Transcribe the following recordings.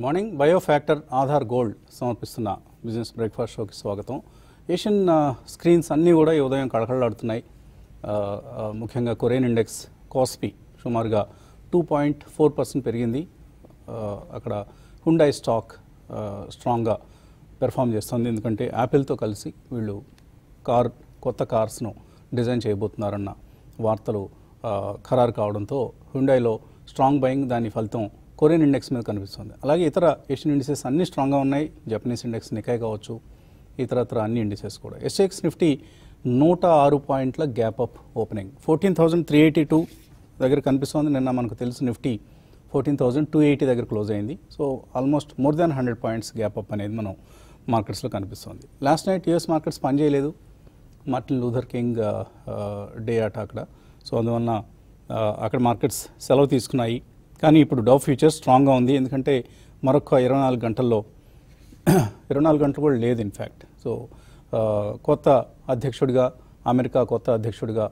Good morning Biofactor Aadhaar gold సమర్పిస్తున్న business breakfast షోకి స్వాగతం ఏషియన్ ఆ, స్క్రీన్స్ అన్నీ కూడా ఈ ఉదయం కళకళలాడుతున్నాయి ఆ, ఆ, ముఖ్యంగా కొరియన్ ఇండెక్స్ కాస్పీ సుమారుగా టూ పాయింట్ ఫోర్ పర్సెంట్ పెరిగింది ఆ, అక్కడ హుండై స్టాక్ ఆ, స్ట్రాంగ్గా పెర్ఫామ్ చేస్తుంది ఎందుకంటే యాపిల్తో కలిసి వీళ్ళు కార్ కొత్త కార్స్ను డిజైన్ చేయబోతున్నారన్న వార్తలు ఆ, ఖరారు కావడంతో హుండైలో స్ట్రాంగ్ బయింగ్ దాని ఫలితం కొరియన్ ఇండెక్స్ మీద కనిపిస్తుంది అలాగే ఇతర ఏషియన్ ఇండిసెస్ అన్ని స్ట్రాంగ్గా ఉన్నాయి జపనీస్ ఇండెక్స్ నికాయ్ కావచ్చు ఇతరత్ర అన్ని ఇండిసెస్ కూడా ఎస్ఎక్స్ నిఫ్టీ నూట ఆరు పాయింట్ల gap up opening fourteen thousand three eighty two దగ్గర కనిపిస్తుంది నిన్న మనకు తెలుసు Nifty fourteen thousand two eighty దగ్గర క్లోజ్ అయింది so almost more than hundred points gap up అనేది మనం మార్కెట్స్లో కనిపిస్తుంది లాస్ట్ నైట్ యూఎస్ మార్కెట్స్ పనిచేయలేదు మార్టిన్ లూథర్ కింగ్ డే అట అక్కడ సో అందువలన ఆ, అక్కడ మార్కెట్స్ సెలవు తీసుకున్నాయి కానీ ఇప్పుడు డవ్ ఫ్యూచర్స్ స్ట్రాంగ్గా ఉంది ఎందుకంటే మరొక ఇరవై నాలుగు గంటల్లో ఇరవై నాలుగు గంటలు కూడా లేదు ఇన్ఫ్యాక్ట్ సో ఆ, కొత్త అధ్యక్షుడిగా అమెరికా కొత్త అధ్యక్షుడిగా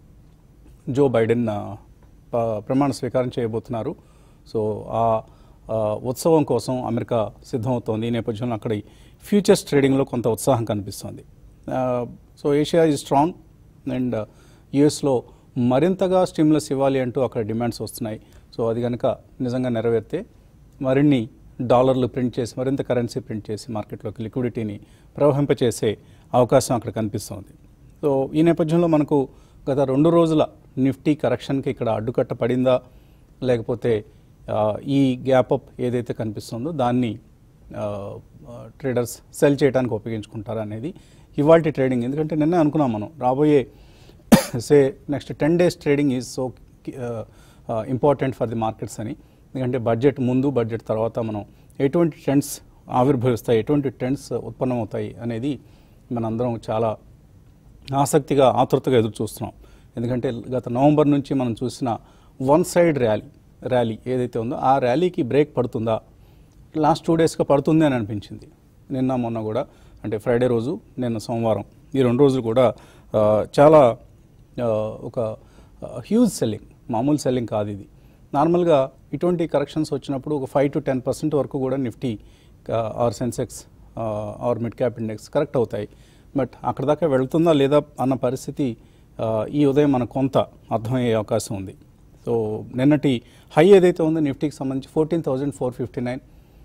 జో బైడెన్ ఆ, ప- ప్రమాణ స్వీకారం చేయబోతున్నారు సో ఆ ఆ, ఉత్సవం కోసం అమెరికా సిద్ధమవుతోంది ఈ నేపథ్యంలో అక్కడ ఈ ఫ్యూచర్స్ ట్రేడింగ్లో కొంత ఉత్సాహం కనిపిస్తోంది ఆ, so Asia is strong and యుఎస్లో మరింతగా స్టిమ్యులస్ ఇవ్వాలి అంటూ అక్కడ డిమాండ్స్ వస్తున్నాయి సో అది కనుక నిజంగా నెరవేరితే మరిన్ని డాలర్లు ప్రింట్ చేసి మరింత కరెన్సీ ప్రింట్ చేసి మార్కెట్లోకి లిక్విడిటీని ప్రవహింపచేసే అవకాశం అక్కడ కనిపిస్తోంది సో ఈ నేపథ్యంలో మనకు గత రెండు రోజుల నిఫ్టీ కరెక్షన్కి ఇక్కడ అడ్డుకట్ట పడిందా లేకపోతే ఆ, ఈ గ్యాప్ అప్ ఏదైతే కనిపిస్తుందో దాన్ని ట్రేడర్స్ సెల్ చేయడానికి ఉపయోగించుకుంటారా అనేది ఇవాళ ట్రేడింగ్ ఎందుకంటే నిన్నే అనుకున్నాం మనం రాబోయే say next ten days trading is so important for the markets అని ఎందుకంటే బడ్జెట్ ముందు బడ్జెట్ తర్వాత మనం ఎటువంటి ట్రెండ్స్ ఆవిర్భవిస్తాయి ఎటువంటి ట్రెండ్స్ ఉత్పన్నమవుతాయి అనేది మనందరం చాలా ఆసక్తిగా ఆతృతగా ఎదురు చూస్తున్నాం ఎందుకంటే గత నవంబర్ నుంచి మనం చూసిన వన్ సైడ్ ర్యాలీ ర్యాలీ ఏదైతే ఉందో ఆ ర్యాలీకి బ్రేక్ పడుతుందా లాస్ట్ టూ డేస్గా పడుతుంది అని అనిపించింది నిన్న మొన్న కూడా అంటే ఫ్రైడే రోజు నిన్న సోమవారం ఈ రెండు రోజులు కూడా ఆ, చాలా ఆ, ఒక హ్యూజ్ సెల్లింగ్ మామూలు సెల్లింగ్ కాదు ఇది నార్మల్గా ఇటువంటి కరెక్షన్స్ వచ్చినప్పుడు ఒక ఫైవ్ టు టెన్ పర్సెంట్ వరకు కూడా Nifty or Sensex or mid cap index correct అవుతాయి బట్ అక్కడ దాకా వెళ్తుందా లేదా అన్న పరిస్థితి ఆ, ఈ ఉదయం మనకు కొంత అర్థమయ్యే అవకాశం ఉంది సో నిన్నటి హై ఏదైతే ఉందో నిఫ్టీకి సంబంధించి fourteen thousand four fifty nine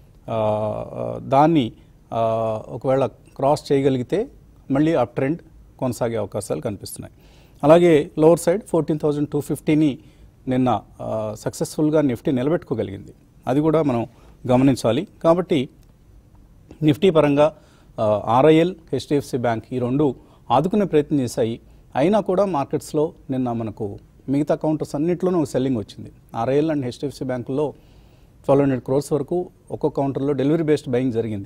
దాన్ని ఆ, ఒకవేళ క్రాస్ చేయగలిగితే మళ్ళీ అప్ ట్రెండ్ కొనసాగే అవకాశాలు కనిపిస్తున్నాయి అలాగే lower side fourteen thousand two ఫిఫ్టీని నిన్న సక్సెస్ఫుల్గా నిఫ్టీ నిలబెట్టుకోగలిగింది అది కూడా మనం గమనించాలి కాబట్టి నిఫ్టీ పరంగా ఆర్ఐఎల్ హెచ్డిఎఫ్సి బ్యాంక్ ఈ రెండు ఆదుకునే ప్రయత్నం చేశాయి అయినా కూడా మార్కెట్స్లో నిన్న మనకు మిగతా కౌంటర్స్ అన్నింటిలోనూ ఒక సెల్లింగ్ వచ్చింది ఆర్ఐఎల్ అండ్ హెచ్డిఎఫ్సి బ్యాంకుల్లో ట్వెల్వ్ హండ్రెడ్ క్రోర్స్ వరకు ఒక్కో కౌంటర్లో డెలివరీ బేస్డ్ బయింగ్ జరిగింది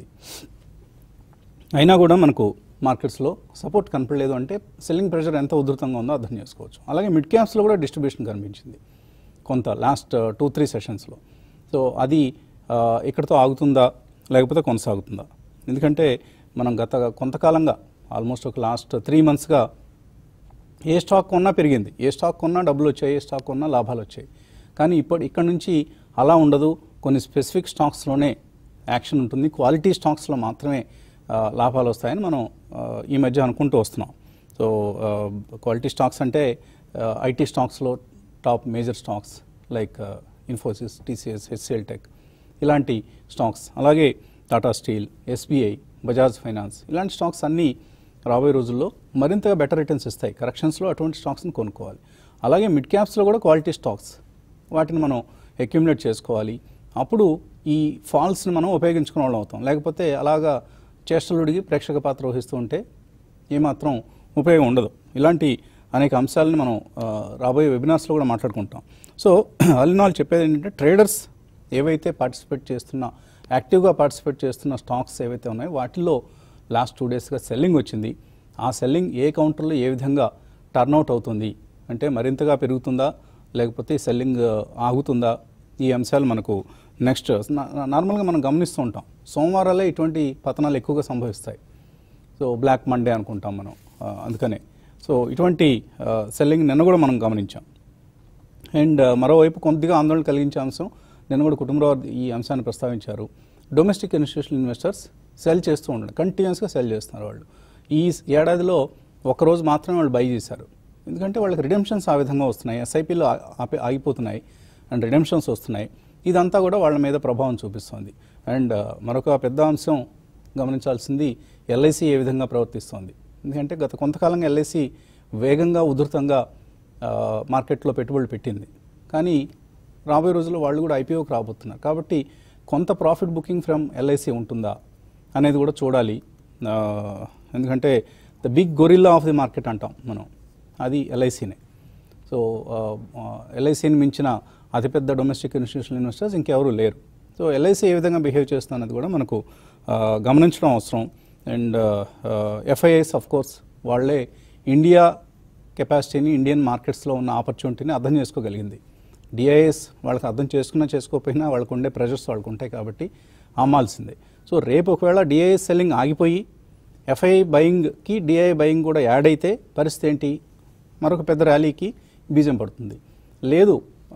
అయినా కూడా మనకు మార్కెట్స్లో సపోర్ట్ కనపడలేదు అంటే సెల్లింగ్ ప్రెషర్ ఎంత ఉధృతంగా ఉందో అర్థం చేసుకోవచ్చు అలాగే మిడ్ క్యాప్స్లో కూడా డిస్ట్రిబ్యూషన్ కనిపించింది కొంత లాస్ట్ టూ త్రీ సెషన్స్లో సో అది ఆ, ఇక్కడితో ఆగుతుందా లేకపోతే కొనసాగుతుందా ఎందుకంటే మనం గత కొంతకాలంగా ఆల్మోస్ట్ ఒక లాస్ట్ త్రీ మంత్స్గా ఏ స్టాక్ కొన్నా పెరిగింది ఏ స్టాక్ కొన్నా డబ్బులు వచ్చాయి ఏ స్టాక్ కొన్నా లాభాలు వచ్చాయి కానీ ఇప్పుడు ఇక్కడ నుంచి అలా ఉండదు కొన్ని స్పెసిఫిక్ స్టాక్స్లోనే యాక్షన్ ఉంటుంది క్వాలిటీ స్టాక్స్లో మాత్రమే ఆ, లాభాలు వస్తాయని మనం ఆ, ఈ మధ్య అనుకుంటూ వస్తున్నాం సో క్వాలిటీ స్టాక్స్ అంటే ఐటీ స్టాక్స్లో top major stocks like Infosys TCS HCL Tech ఇలాంటి స్టాక్స్ అలాగే టాటా స్టీల్ ఎస్బీఐ బజాజ్ ఫైనాన్స్ ఇలాంటి స్టాక్స్ అన్నీ రాబోయే రోజుల్లో మరింతగా బెటర్ రిటర్న్స్ ఇస్తాయి కరెక్షన్స్లో అటువంటి స్టాక్స్ని కొనుక్కోవాలి అలాగే మిడ్ క్యాప్స్లో కూడా క్వాలిటీ స్టాక్స్ వాటిని మనం అక్యుములేట్ చేసుకోవాలి అప్పుడు ఈ ఫాల్స్ని మనం ఉపయోగించుకునే వాళ్ళం అవుతాం లేకపోతే అలాగా చేష్టలుడికి ప్రేక్షక పాత్ర వహిస్తూ ఉంటే ఏమాత్రం ఉపయోగం ఉండదు ఇలాంటి అనేక అంశాలను మనం ఆ, రాబోయే వెబినార్స్లో కూడా మాట్లాడుకుంటాం సో అలినాల్ చెప్పేది ఏంటంటే ట్రేడర్స్ ఏవైతే పార్టిసిపేట్ చేస్తున్న యాక్టివ్గా పార్టిసిపేట్ చేస్తున్న స్టాక్స్ ఏవైతే ఉన్నాయో వాటిల్లో లాస్ట్ టూ డేస్గా సెల్లింగ్ వచ్చింది ఆ సెల్లింగ్ ఏ కౌంటర్లో ఏ విధంగా టర్న్అవుట్ అవుతుంది అంటే మరింతగా పెరుగుతుందా లేకపోతే సెల్లింగ్ ఆగుతుందా ఈ అంశాలు మనకు నెక్స్ట్ నార్మల్గా మనం గమనిస్తూ ఉంటాం సోమవారాలే ఇటువంటి పతనాలు ఎక్కువగా సంభవిస్తాయి సో బ్లాక్ మండే అనుకుంటాం మనం ఆ, అందుకనే సో ఇటువంటి సెల్లింగ్ నిన్న కూడా మనం గమనించాం అండ్ మరోవైపు కొద్దిగా ఆందోళన కలిగించే అంశం నేను కూడా కుటుంబరావు ఈ అంశాన్ని ప్రస్తావించారు డొమెస్టిక్ ఇన్స్టిట్యూషనల్ ఇన్వెస్టర్స్ సెల్ చేస్తూ ఉండడం కంటిన్యూస్గా సెల్ చేస్తున్నారు వాళ్ళు ఈ ఏడాదిలో ఒకరోజు మాత్రమే వాళ్ళు బై చేశారు ఎందుకంటే వాళ్ళకి రిడెంప్షన్స్ ఆ విధంగా వస్తున్నాయి ఎస్ఐపిలో ఆపి ఆగిపోతున్నాయి అండ్ రిడెంప్షన్స్ వస్తున్నాయి ఇదంతా కూడా వాళ్ళ మీద ప్రభావం చూపిస్తుంది అండ్ మరొక పెద్ద అంశం గమనించాల్సింది ఎల్ఐసి ఏ విధంగా ప్రవర్తిస్తోంది ఎందుకంటే గత కొంతకాలంగా ఎల్ఐసి వేగంగా ఉధృతంగా ఆ, మార్కెట్లో పెట్టుబడులు పెట్టింది కానీ రాబోయే రోజుల్లో వాళ్ళు కూడా ఐపీఓకి రాబోతున్నారు కాబట్టి కొంత ప్రాఫిట్ బుకింగ్ ఫ్రమ్ ఎల్ఐసి ఉంటుందా అనేది కూడా చూడాలి ఆ, ఎందుకంటే the big gorilla of the market అంటాం మనం అది ఎల్ఐసినే సో ఎల్ఐసిని మించిన అతిపెద్ద డొమెస్టిక్ ఇన్స్టిట్యూషనల్ ఇన్వెస్టర్స్ ఇంకెవరూ లేరు సో ఎల్ఐసి ఏ విధంగా బిహేవ్ చేస్తున్నది కూడా మనకు ఆ, గమనించడం అవసరం అండ్ ఎఫ్ఐఐస్ ఆఫ్ కోర్స్ వాళ్ళే ఇండియా కెపాసిటీని ఇండియన్ మార్కెట్స్లో ఉన్న ఆపర్చునిటీని అర్థం చేసుకోగలిగింది డిఐఎస్ వాళ్ళకి అర్థం చేసుకున్నా చేసుకోకపోయినా వాళ్ళకు ఉండే ప్రెషర్స్ వాళ్ళకు ఉంటాయి కాబట్టి అమ్మాల్సిందే సో రేపు ఒకవేళ డిఐఎస్ సెల్లింగ్ ఆగిపోయి ఎఫ్ఐఐ బయింగ్కి డిఐ బయింగ్ కూడా యాడ్ అయితే పరిస్థితి ఏంటి మరొక పెద్ద ర్యాలీకి బీజం పడుతుంది లేదు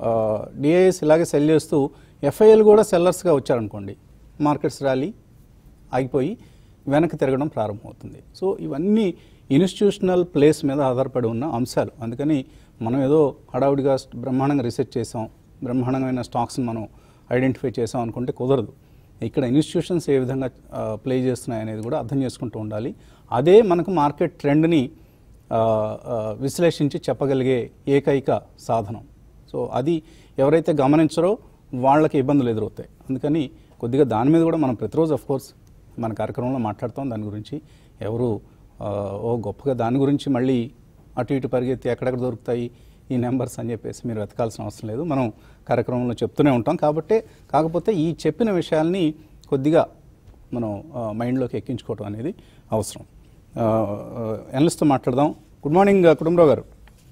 డిఐఎస్ ఇలాగే సెల్ చేస్తూ ఎఫ్ఐఎల్ కూడా సెల్లర్స్గా వచ్చారనుకోండి మార్కెట్స్ ర్యాలీ ఆగిపోయి వెనక్కి తిరగడం ప్రారంభమవుతుంది సో ఇవన్నీ ఇన్స్టిట్యూషనల్ ప్లేస్ మీద ఆధారపడి ఉన్న అంశాలు అందుకని మనం ఏదో హడావుడిగా బ్రహ్మాండంగా రీసెర్చ్ చేసాం బ్రహ్మాండమైన స్టాక్స్ని మనం ఐడెంటిఫై చేసాం అనుకుంటే కుదరదు ఇక్కడ ఇన్స్టిట్యూషన్స్ ఏ విధంగా ప్లే చేస్తున్నాయి అనేది కూడా అర్థం చేసుకుంటూ ఉండాలి అదే మనకు మార్కెట్ ట్రెండ్ని ఆ, ఆ, విశ్లేషించి చెప్పగలిగే ఏకైక సాధనం సో అది ఎవరైతే గమనించరో వాళ్ళకి ఇబ్బందులు ఎదురవుతాయి అందుకని కొద్దిగా దాని మీద కూడా మనం ప్రతిరోజు అఫ్ కోర్స్ మన కార్యక్రమంలో మాట్లాడతాం దాని గురించి ఎవరు ఆ, ఓ గొప్పగా దాని గురించి మళ్ళీ అటు ఇటు పరిగెత్తి ఎక్కడెక్కడ దొరుకుతాయి ఈ నెంబర్స్ అని చెప్పేసి మీరు వెతకాల్సిన అవసరం లేదు మనం కార్యక్రమంలో చెప్తూనే ఉంటాం కాబట్టి కాకపోతే ఈ చెప్పిన విషయాల్ని కొద్దిగా మనం ఆ, మైండ్లోకి ఎక్కించుకోవడం అనేది అవసరం ఎనలిస్ట్తో మాట్లాడదాం గుడ్ మార్నింగ్ కుటుంబరావు గారు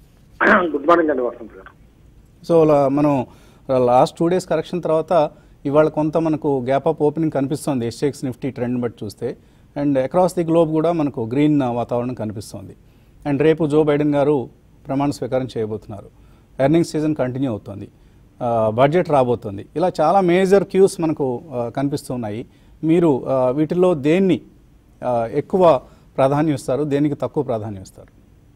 గుడ్ మార్నింగ్ అండి వసంత్ గారు సో లా- మనం లాస్ట్ టూ డేస్ కరెక్షన్ తర్వాత ఇవాళ కొంత మనకు గ్యాప్ అప్ ఓపెనింగ్ కనిపిస్తుంది ఎస్టెక్స్ నిఫ్టీ ట్రెండ్ బట్టి చూస్తే అండ్ అక్రాస్ ది గ్లోబ్ కూడా మనకు గ్రీన్ వాతావరణం కనిపిస్తుంది అండ్ రేపు జో బైడెన్ గారు ప్రమాణ స్వీకారం చేయబోతున్నారు ఎర్నింగ్ సీజన్ కంటిన్యూ అవుతుంది ఆ, బడ్జెట్ రాబోతుంది ఇలా చాలా మేజర్ క్యూస్ మనకు ఆ, కనిపిస్తున్నాయి మీరు ఆ, వీటిల్లో దేన్ని ఆ, ఎక్కువ ప్రాధాన్యం ఇస్తారు దేనికి తక్కువ ప్రాధాన్యం ఇస్తారు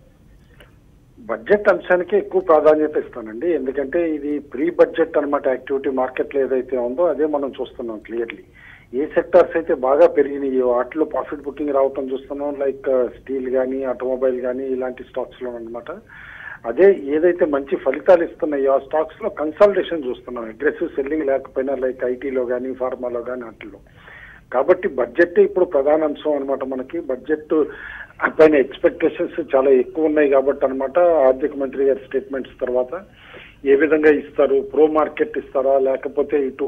బడ్జెట్ అంశానికి ఎక్కువ ప్రాధాన్యత ఇస్తానండి ఎందుకంటే ఇది ప్రీ బడ్జెట్ అన్నమాట యాక్టివిటీ మార్కెట్లో ఏదైతే ఉందో అదే మనం చూస్తున్నాం క్లియర్లీ ఏ సెక్టార్స్ అయితే బాగా పెరిగినాయి వాటిలో ప్రాఫిట్ బుకింగ్ రావటం చూస్తున్నాం లైక్ స్టీల్ కానీ ఆటోమొబైల్ కానీ ఇలాంటి స్టాక్స్ లో అనమాట అదే ఏదైతే మంచి ఫలితాలు ఇస్తున్నాయో ఆ స్టాక్స్ లో కన్సల్టేషన్ చూస్తున్నాం అగ్రెసివ్ సెల్లింగ్ లేకపోయినా లైక్ ఐటీలో కానీ ఫార్మాలో కానీ వాటిలో కాబట్టి బడ్జెట్ ఇప్పుడు ప్రధాన అంశం అనమాట మనకి బడ్జెట్ పైన ఎక్స్పెక్టేషన్స్ చాలా ఎక్కువ ఉన్నాయి కాబట్టి అనమాట ఆర్థిక మంత్రి గారి స్టేట్మెంట్స్ తర్వాత ఏ విధంగా ఇస్తారు ప్రో మార్కెట్ ఇస్తారా లేకపోతే ఇటు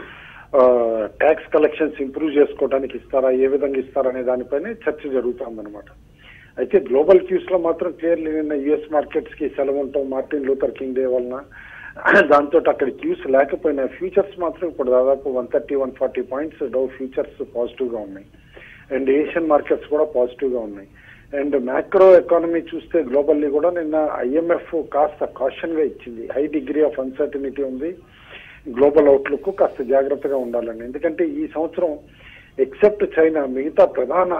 ట్యాక్స్ కలెక్షన్స్ ఇంప్రూవ్ చేసుకోవడానికి ఇస్తారా ఏ విధంగా ఇస్తారా అనే దానిపైన చర్చ జరుగుతుందన్నమాట అయితే గ్లోబల్ క్యూస్ లో మాత్రం క్లియర్లీ నిన్న యుఎస్ మార్కెట్స్ కి సెలవు ఉంటాం మార్టిన్ లూథర్ కింగ్ డే వలన దాంతో అక్కడ క్యూస్ లేకపోయినా ఫ్యూచర్స్ మాత్రం ఇప్పుడు దాదాపు one thirty one forty points Dow futures positive గా ఉన్నాయి అండ్ ఏషియన్ మార్కెట్స్ కూడా పాజిటివ్ గా ఉన్నాయి అండ్ మ్యాక్రో ఎకానమీ చూస్తే గ్లోబల్లీ కూడా నిన్న ఐఎంఎఫ్ కాస్త కాషన్ గా ఇచ్చింది హై డిగ్రీ ఆఫ్ అన్సర్టనిటీ ఉంది గ్లోబల్ అవుట్లుక్ కాస్త జాగ్రత్తగా ఉండాలని ఎందుకంటే ఈ సంవత్సరం ఎక్సెప్ట్ చైనా మిగతా ప్రధాన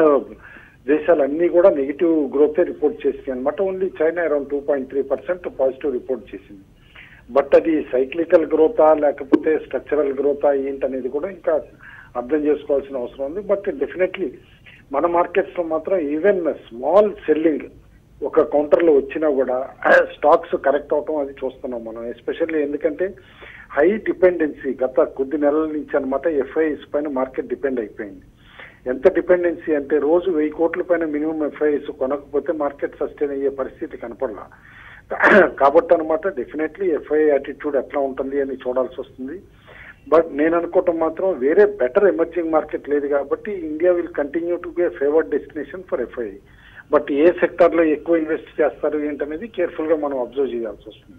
దేశాలన్నీ కూడా నెగిటివ్ గ్రోతే రిపోర్ట్ చేసింది అనమాట only China around two point three percent positive report చేసింది బట్ అది సైక్లికల్ గ్రోతా లేకపోతే స్ట్రక్చరల్ గ్రోతా ఏంటనేది కూడా ఇంకా అర్థం చేసుకోవాల్సిన అవసరం ఉంది బట్ డెఫినెట్లీ మన మార్కెట్స్ లో మాత్రం ఈవెన్ స్మాల్ సెల్లింగ్ ఒక కౌంటర్ లో వచ్చినా కూడా స్టాక్స్ కరెక్ట్ అవటం అది చూస్తున్నాం మనం ఎస్పెషల్లీ ఎందుకంటే హై డిపెండెన్సీ గత కొద్ది నెలల నుంచి అనమాట ఎఫ్ఐఎస్ పైన మార్కెట్ డిపెండ్ అయిపోయింది ఎంత డిపెండెన్సీ అంటే రోజు వెయ్యి కోట్ల పైన మినిమం ఎఫ్ఐఎస్ కొనకపోతే మార్కెట్ సస్టైన్ అయ్యే పరిస్థితి కనపడలా కాబట్టి అనమాట డెఫినెట్లీ ఎఫ్ఐ యాటిట్యూడ్ ఎట్లా ఉంటుంది అని చూడాల్సి వస్తుంది బట్ నేను అనుకోవటం మాత్రం వేరే బెటర్ ఎమర్జింగ్ మార్కెట్ లేదు కాబట్టి India will continue to be favoured destination for FII but ఏ సెక్టార్ లో ఎక్కువ ఇన్వెస్ట్ చేస్తారు ఏంటనేది కేర్ఫుల్ గా మనం అబ్జర్వ్ చేయాల్సి వస్తుంది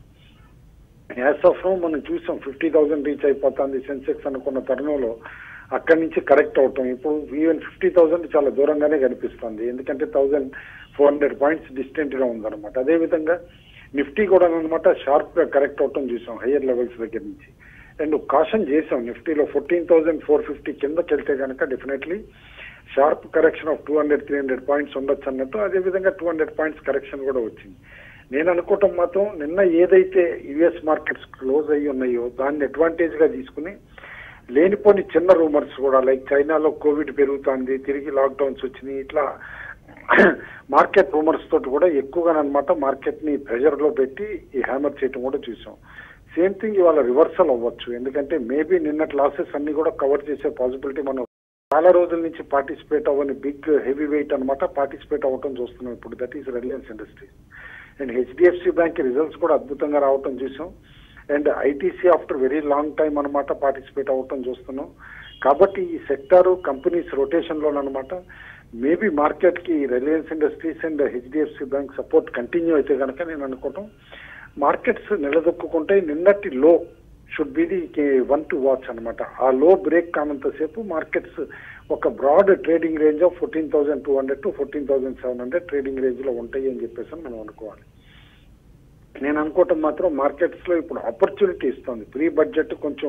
యాజ్ ఆఫ్ నో మనం చూసాం ఫిఫ్టీ థౌసండ్ రీచ్ అయిపోతుంది సెన్సెక్స్ అనుకున్న తరుణంలో అక్కడి నుంచి కరెక్ట్ అవటం ఇప్పుడు ఈవెన్ ఫిఫ్టీ థౌసండ్ చాలా దూరంగానే కనిపిస్తుంది ఎందుకంటే thousand four hundred points distant గా ఉందన్నమాట అదేవిధంగా నిఫ్టీ కూడా అనమాట షార్ప్ గా కరెక్ట్ అవటం చూసాం హయ్యర్ లెవెల్స్ దగ్గర నుంచి అండ్ కాషన్ చేసాం నిఫ్టీలో ఫోర్టీన్ థౌసండ్ ఫోర్ ఫిఫ్టీ కిందకి వెళ్తే కనుక definitely sharp correction of two hundred three hundred points ఉండొచ్చు అన్నట్టు అదేవిధంగా టూ హండ్రెడ్ పాయింట్స్ కరెక్షన్ కూడా వచ్చింది నేను అనుకోవటం మాత్రం నిన్న ఏదైతే యుఎస్ మార్కెట్స్ క్లోజ్ అయ్యి ఉన్నాయో దాన్ని అడ్వాంటేజ్ గా తీసుకుని లేనిపోని చిన్న రూమర్స్ కూడా లైక్ చైనాలో కోవిడ్ పెరుగుతోంది తిరిగి లాక్డౌన్స్ వచ్చినాయి ఇట్లా మార్కెట్ రూమర్స్ తోటి కూడా ఎక్కువగా అనమాట మార్కెట్ ని ప్రెషర్ లో పెట్టి ఈ హ్యామర్ చేయటం కూడా చూసాం సేమ్ థింగ్ ఇవాళ రివర్సల్ అవ్వచ్చు ఎందుకంటే మేబీ నిన్నటి లాసెస్ అన్ని కూడా కవర్ చేసే పాసిబిలిటీ మనం చాలా రోజుల నుంచి పార్టిసిపేట్ అవ్వని బిగ్ హెవీ వెయిట్ అనమాట పార్టిసిపేట్ అవ్వటం చూస్తున్నాం ఇప్పుడు that is Reliance Industries and HDFC Bank results కూడా అద్భుతంగా రావటం చూసాం and ITC after very long time అనమాట పార్టిసిపేట్ అవ్వటం చూస్తున్నాం కాబట్టి ఈ సెక్టార్ కంపెనీస్ రొటేషన్ లో అనమాట మేబీ మార్కెట్ కి Reliance Industries and HDFC Bank support continue అయితే కనుక నేను అనుకోవటం మార్కెట్స్ నిలదొక్కుంటే నిన్నటి లో should be the one to watch అనమాట ఆ లో బ్రేక్ కానంతసేపు మార్కెట్స్ ఒక broad trading range of fourteen thousand two hundred to fourteen thousand seven hundred trading range లో ఉంటాయి అని చెప్పేసి మనం అనుకోవాలి నేను అనుకోవటం మాత్రం మార్కెట్స్ లో ఇప్పుడు ఆపర్చునిటీ ఇస్తుంది ప్రీ బడ్జెట్ కొంచెం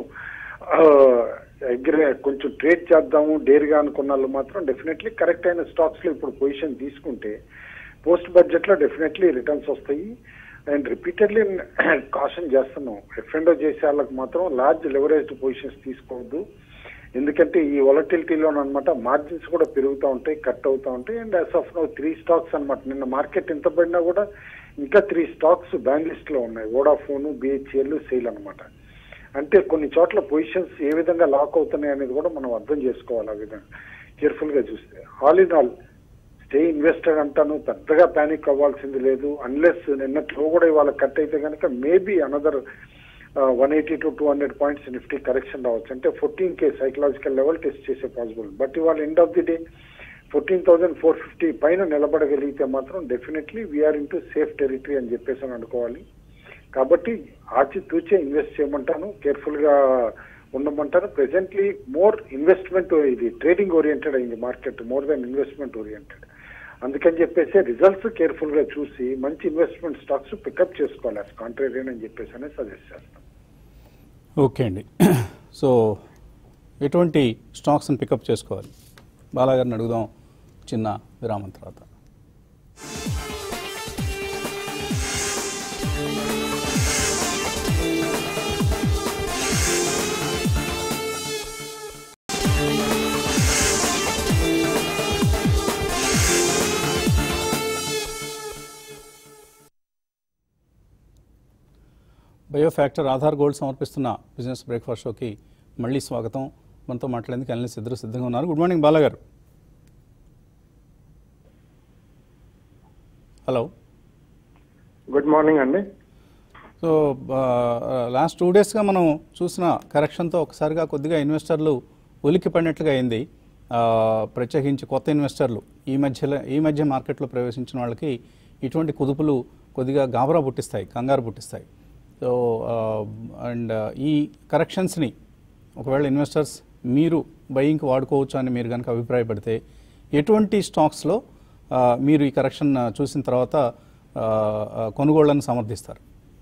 అగ్రే కొంచెం ట్రేడ్ చేద్దాము డేర్గా అనుకున్న వాళ్ళు మాత్రం డెఫినెట్లీ కరెక్ట్ అయిన స్టాక్స్ లో ఇప్పుడు పొజిషన్ తీసుకుంటే పోస్ట్ బడ్జెట్ లో డెఫినెట్లీ రిటర్న్స్ వస్తాయి అండ్ రిపీటెడ్లీ కాషన్ చేస్తున్నాం ఎఫ్ అండ్ చేసే వాళ్ళకి మాత్రం లార్జ్ లెవరేజ్డ్ పొజిషన్స్ తీసుకోవద్దు ఎందుకంటే ఈ వొలటిలిటీలో అనమాట మార్జిన్స్ కూడా పెరుగుతూ ఉంటాయి కట్ అవుతూ ఉంటాయి and as of now three stocks అనమాట నిన్న మార్కెట్ ఎంత పడినా కూడా ఇంకా త్రీ స్టాక్స్ బ్యాన్ లిస్ట్ లో ఉన్నాయి వోడాఫోన్ బిహెచ్ఎల్ సేల్ అనమాట అంటే కొన్ని చోట్ల పొజిషన్స్ ఏ విధంగా లాక్ అవుతున్నాయి అనేది కూడా మనం అర్థం చేసుకోవాలి ఆ విధంగా కేర్ఫుల్ గా చూస్తే all in all stay invested అంటాను పెద్దగా ప్యానిక్ అవ్వాల్సింది లేదు అన్లెస్ నిన్నట్లో కూడా ఇవాళ కట్ అయితే కనుక maybe another one eighty to two hundred points Nifty correction రావచ్చు అంటే fourteen K psychological level test చేసే పాసిబుల్ బట్ ఇవాళ end of the day fourteen thousand four fifty పైన నిలబడగలిగితే మాత్రం definitely we are into safe territory అని చెప్పేసి అని అనుకోవాలి కాబట్టి ఆచితూచే ఇన్వెస్ట్ చేయమంటాను కేర్ఫుల్ గా ఉండమంటాను ప్రెసెంట్లీ మోర్ ఇన్వెస్ట్మెంట్ ఇది ట్రేడింగ్ ఓరియంటెడ్ అయింది market more than investment oriented అందుకని చెప్పేసి రిజల్ట్స్ కేర్ఫుల్ గా చూసి మంచి ఇన్వెస్ట్మెంట్ స్టాక్స్ పికప్ చేసుకోవాలి యాజ్ కాంట్రేరియన్ అని చెప్పేసి అనేది సజెస్ట్ చేస్తాను ఓకే అండి సో ఎటువంటి స్టాక్స్ని పికప్ చేసుకోవాలి బాలాగారిని అడుగుదాం చిన్న విరామం తర్వాత బయో ఫ్యాక్టర్ ఆధార్ గోల్డ్ సమర్పిస్తున్న బిజినెస్ బ్రేక్ఫాస్ట్ షోకి మళ్ళీ స్వాగతం మనతో మాట్లాడేందుకు అనలిస్ట్ ఇద్దరు సిద్ధంగా ఉన్నారు గుడ్ మార్నింగ్ బాలాగారు హలో గుడ్ మార్నింగ్ అండి సో లాస్ట్ టూ డేస్గా మనం చూసిన కరెక్షన్తో ఒకసారిగా కొద్దిగా ఇన్వెస్టర్లు ఉలిక్కి పడినట్లుగా అయింది ఆ, ప్రత్యేకించి కొత్త ఇన్వెస్టర్లు ఈ మధ్యలో ఈ మధ్య మార్కెట్లో ప్రవేశించిన వాళ్ళకి ఇటువంటి కుదుపులు కొద్దిగా గాబరా పుట్టిస్తాయి కంగారు పుట్టిస్తాయి సో అండ్ ఈ కరెక్షన్స్ని ఒకవేళ ఇన్వెస్టర్స్ మీరు బయింగ్కి వాడుకోవచ్చు అని మీరు కనుక అభిప్రాయపడితే ఎటువంటి స్టాక్స్లో ఆ, మీరు ఈ కరెక్షన్ చూసిన తర్వాత ఆ, ఆ, కొనుగోళ్లను సమర్థిస్తారు